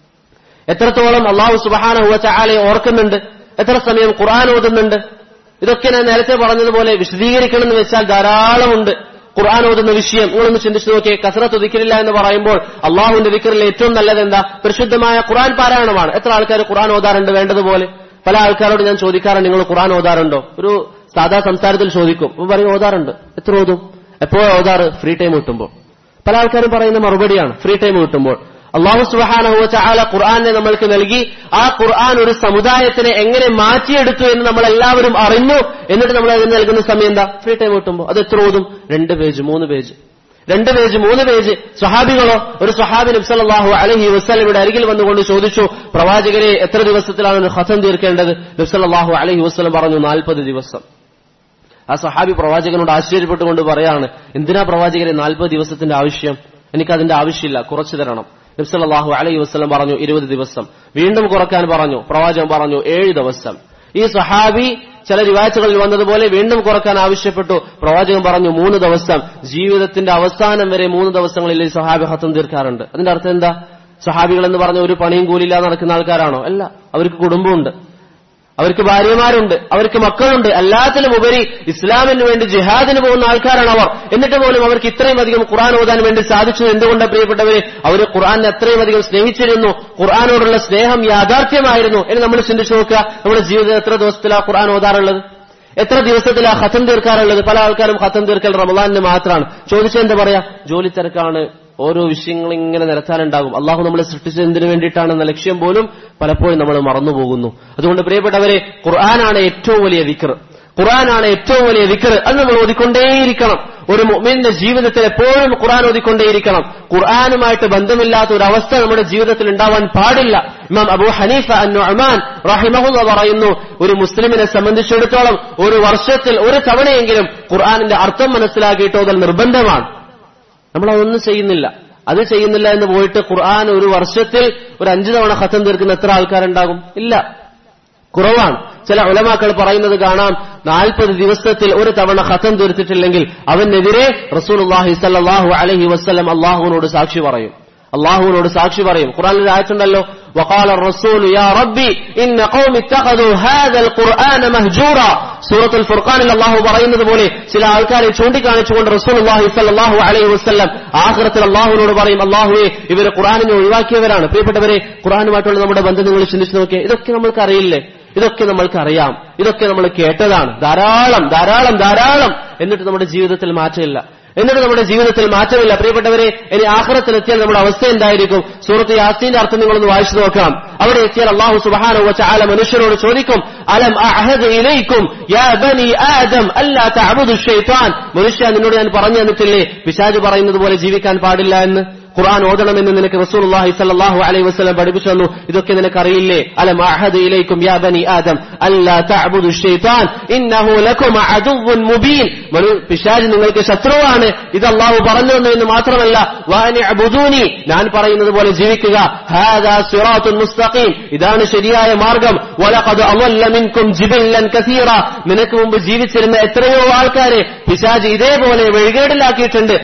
എത്രത്തോളം അള്ളാഹു സുബഹാനഹുവ ചാലെ ഓർക്കുന്നുണ്ട് എത്ര സമയം ഖുർആൻ ഓതുന്നുണ്ട് ഇതൊക്കെ ഞാൻ നേരത്തെ പറഞ്ഞതുപോലെ വിശദീകരിക്കണം എന്ന് വെച്ചാൽ ധാരാളമുണ്ട് ഖുർആൻ ഓതുന്ന വിഷയം നിങ്ങളൊന്ന് ചിന്തിച്ചു നോക്കിയേ കസറത്ത് ദിക്കറില്ല എന്ന് പറയുമ്പോൾ അള്ളാഹുവിന്റെ ദിക്കറിൽ ഏറ്റവും നല്ലത് എന്താ പരിശുദ്ധമായ ഖുർആൻ പാരായണമാണ് എത്ര ആൾക്കാർ ഖുർആൻ ഓതാറുണ്ട് വേണ്ടതുപോലെ പല ആൾക്കാരോട് ഞാൻ ചോദിക്കാറുണ്ട് നിങ്ങൾ ഖുർആൻ ഓതാറുണ്ടോ ഒരു സാധാ സംസാരത്തിൽ ചോദിക്കും അപ്പൊ പറയും ഓതാറുണ്ട് എത്ര ഓതും എപ്പോഴും ഓതാറ് ഫ്രീ ടൈം കിട്ടുമ്പോൾ പല ആൾക്കാരും പറയുന്ന മറുപടിയാണ് ഫ്രീ ടൈം കിട്ടുമ്പോൾ അള്ളാഹു സുബാനഹുവ ചാല ഖുർആാനെ നമ്മൾക്ക് നൽകി ആ ഖുർആൻ ഒരു സമുദായത്തിനെ എങ്ങനെ മാറ്റിയെടുത്തു എന്ന് നമ്മൾ എല്ലാവരും അറിഞ്ഞു എന്നിട്ട് നമ്മൾ അതിന് നൽകുന്ന സമയം എന്താ ഫ്രീ ടൈം കിട്ടുമ്പോൾ അത് എത്ര ഓതും രണ്ട് പേജ് മൂന്ന് പേജ് രണ്ട് പേജ് മൂന്ന് പേജ് സ്വഹാബികളോ ഒരു സ്വഹാബി നബ്സല്ലാഹു അലഹി വസ്ലമിയുടെ അരികിൽ വന്നുകൊണ്ട് ചോദിച്ചു പ്രവാചകരെ എത്ര ദിവസത്തിലാണ് ഒരു ഹസം തീർക്കേണ്ടത് നബ്സല്ലാഹു അലഹി വസ്ലം പറഞ്ഞു നാൽപ്പത് ദിവസം ആ സഹാബി പ്രവാചകനോട് ആശ്ചര്യപ്പെട്ടുകൊണ്ട് പറയാണ് എന്തിനാ പ്രവാചകരെ നാൽപ്പത് ദിവസത്തിന്റെ ആവശ്യം എനിക്കതിന്റെ ആവശ്യമില്ല കുറച്ചു തരണം നബ്സല്ലാഹു അലൈഹി വസ്ലം പറഞ്ഞു ഇരുപത് ദിവസം വീണ്ടും കുറക്കാൻ പറഞ്ഞു പ്രവാചകൻ പറഞ്ഞു ഏഴ് ദിവസം ഈ സഹാബി ചില റിവാച്ചുകളിൽ വന്നതുപോലെ വീണ്ടും കുറക്കാൻ ആവശ്യപ്പെട്ടു പ്രവാചകൻ പറഞ്ഞു മൂന്ന് ദിവസം ജീവിതത്തിന്റെ അവസാനം വരെ മൂന്ന് ദിവസങ്ങളിൽ ഈ സഹാബി ഹത്തം തീർക്കാറുണ്ട് അതിന്റെ അർത്ഥം എന്താ സഹാബികൾ എന്ന് പറഞ്ഞ ഒരു പണിയും കൂലിയില്ലാതെ നടക്കുന്ന ആൾക്കാരാണോ അല്ല അവർക്ക് കുടുംബമുണ്ട് അവർക്ക് ഭാര്യമാരുണ്ട് അവർക്ക് മക്കളുണ്ട് എല്ലാത്തിലും ഉപരി ഇസ്ലാമിന് വേണ്ടി ജിഹാദിന് പോകുന്ന ആൾക്കാരാണ് അവർ എന്നിട്ട് പോലും അവർക്ക് ഇത്രയും അധികം ഖുർആൻ ഓതാൻ വേണ്ടി സാധിച്ചു എന്തുകൊണ്ടാണ് പ്രിയപ്പെട്ടവരെ അവർ ഖുർആനെ അത്രയും അധികം സ്നേഹിച്ചിരുന്നു ഖുർആാനോടുള്ള സ്നേഹം യാഥാർത്ഥ്യമായിരുന്നു എന്ന് നമ്മൾ ചിന്തിച്ചു നോക്കുക നമ്മുടെ ജീവിതത്തിൽ എത്ര ദിവസത്തിലാ ഖുർആൻ ഓതാറുള്ളത് എത്ര ദിവസത്തിലാ ഖത്തം തീർക്കാറുള്ളത് പല ആൾക്കാരും ഖത്തം തീർക്കൽ റമദാനിന് മാത്രമാണ് ചോദിച്ചെന്താ പറയാ ജോലി തിരക്കാണ് ഓരോ വിഷയങ്ങൾ ഇങ്ങനെ നിരത്താനുണ്ടാകും അള്ളാഹു നമ്മളെ സൃഷ്ടിച്ചത് എന്തിനു വേണ്ടിയിട്ടാണെന്ന ലക്ഷ്യം പോലും പലപ്പോഴും നമ്മൾ മറന്നുപോകുന്നു അതുകൊണ്ട് പ്രിയപ്പെട്ടവരെ ഖുർആനാണ് ഏറ്റവും വലിയ വിക്ർ ഖുർആനാണ് ഏറ്റവും വലിയ വിക്ർ അത് നമ്മൾ ഓതിക്കൊണ്ടേയിരിക്കണം ഒരു മുഅ്മിന്റെ ജീവിതത്തിൽ എപ്പോഴും ഖുർആൻ ഓതിക്കൊണ്ടേയിരിക്കണം ഖുർആനുമായിട്ട് ബന്ധമില്ലാത്ത ഒരു അവസ്ഥ നമ്മുടെ ജീവിതത്തിൽ ഉണ്ടാവാൻ പാടില്ല ഇമാം അബൂ ഹനീഫ അന്നുഅമാൻ റഹിമഹുല്ല പറയുന്നു ഒരു മുസ്ലിമിനെ സംബന്ധിച്ചിടത്തോളം ഒരു വർഷത്തിൽ ഒരു തവണയെങ്കിലും ഖുർആനിന്റെ അർത്ഥം മനസ്സിലാക്കിയിട്ട് ഓതൽ നിർബന്ധമാണ് നമ്മൾ അതൊന്നും ചെയ്യുന്നില്ല അത് ചെയ്യുന്നില്ല എന്ന് പോയിട്ട് ഖുർആൻ ഒരു വർഷത്തിൽ ഒരു അഞ്ചു തവണ ഖത്തം തീർക്കുന്ന എത്ര ആൾക്കാരുണ്ടാകും ഇല്ല കുറവാണ് ചില ഉലമാക്കൾ പറയുന്നത് കാണാം നാൽപ്പത് ദിവസത്തിൽ ഒരു തവണ ഖത്തം തീർത്തിട്ടില്ലെങ്കിൽ അവനെതിരെ റസൂലുള്ളാഹി സല്ലല്ലാഹു അലൈഹി വസല്ലം അള്ളാഹുവിനോട് സാക്ഷി പറയും അള്ളാഹുവിനോട് സാക്ഷി പറയും ഖുറാനിൽ ഒരു ആയത്തുണ്ടല്ലോ وقال الرسول يا ربي إن قوم اتخذوا هذا القرآن مهجورا സൂറത്തുൽ ഫുർഖാനിൽ അള്ളാഹു പറയുന്നത് പോലെ ചില ആൾക്കാരെ ചൂണ്ടിക്കാണിച്ചുകൊണ്ട് റസൂലുള്ളാഹി സ്വല്ലല്ലാഹു അലൈഹി വസല്ലം ആഖിറത്തിൽ അള്ളാഹുവിനോട് പറയും അള്ളാഹുവെ ഇവരെ ഖുർആനിനെ ഒഴിവാക്കിയവരാണ് പ്രിയപ്പെട്ടവരെ ഖുർആനുമായിട്ടുള്ള നമ്മുടെ ബന്ധം നിങ്ങൾ ചിന്തിച്ചു നോക്കിയേ ഇതൊക്കെ നമ്മൾക്ക് അറിയില്ലേ ഇതൊക്കെ നമ്മൾക്കറിയാം ഇതൊക്കെ നമ്മൾ കേട്ടതാണ് ധാരാളം ധാരാളം ധാരാളം എന്നിട്ട് നമ്മുടെ ജീവിതത്തിൽ മാറ്റമില്ല എന്നിട്ട് നമ്മുടെ ജീവിതത്തിൽ മാറ്റമില്ല പ്രിയപ്പെട്ടവരെ ഇനി ആഹ്റത്തിൽ എത്തിയാൽ നമ്മുടെ അവസ്ഥ എന്തായിരിക്കും സൂറത്ത് യാസീന്റെ അർത്ഥം നിങ്ങളൊന്ന് വായിച്ചു നോക്കാം അവിടെ എത്തിയാൽ അള്ളാഹു സുബാനോ ചാല മനുഷ്യരോട് ചോദിക്കും അലം അഹദ് ഇലൈക്കും യാ ബനി ആദം അല്ലാ തഅബുദു ഷൈത്താൻ മനുഷ്യ നിന്നോട് ഞാൻ പറഞ്ഞു തന്നിട്ടില്ലേ പിശാജ് പറയുന്നത് പോലെ ജീവിക്കാൻ പാടില്ല എന്ന് ഖുർആൻ ഓതണമെന്ന് നിനക്ക് റസൂലുള്ളാഹി സ്വല്ലല്ലാഹു അലൈഹി വസല്ലം പഠിപ്പിച്ചു തന്നു ഇതൊക്കെ നിനക്ക് അറിയില്ലേ അലം അഹദ് ഇലൈക്കും യാ ബനി ആദം അല്ലാ തഅബുദു ഷൈത്താൻ ഇന്നഹു ലക്കും അദുവ്വുൻ മുബീൻ മനു പിശാജ് നിങ്ങൾക്ക് ശത്രുവാണ് ഇത് അള്ളാഹു പറഞ്ഞു തന്നു എന്ന് മാത്രമല്ല വാനി അബുദൂനി ഞാൻ പറയുന്നത് പോലെ ജീവിക്കുക ഹാദാ സിറാത്തുൻ മുസ്തഖീം ഇതാണ് ശരിയായ മാർഗം വലഖദ് അളല്ല മിൻകും ജിബല്ലൻ കസീറ നിനക്ക് മുമ്പ് ജീവിച്ചിരുന്ന എത്രയോ ആൾക്കാരെ പിശാജ് ഇതേപോലെ വഴികേടിലാക്കിയിട്ടുണ്ട്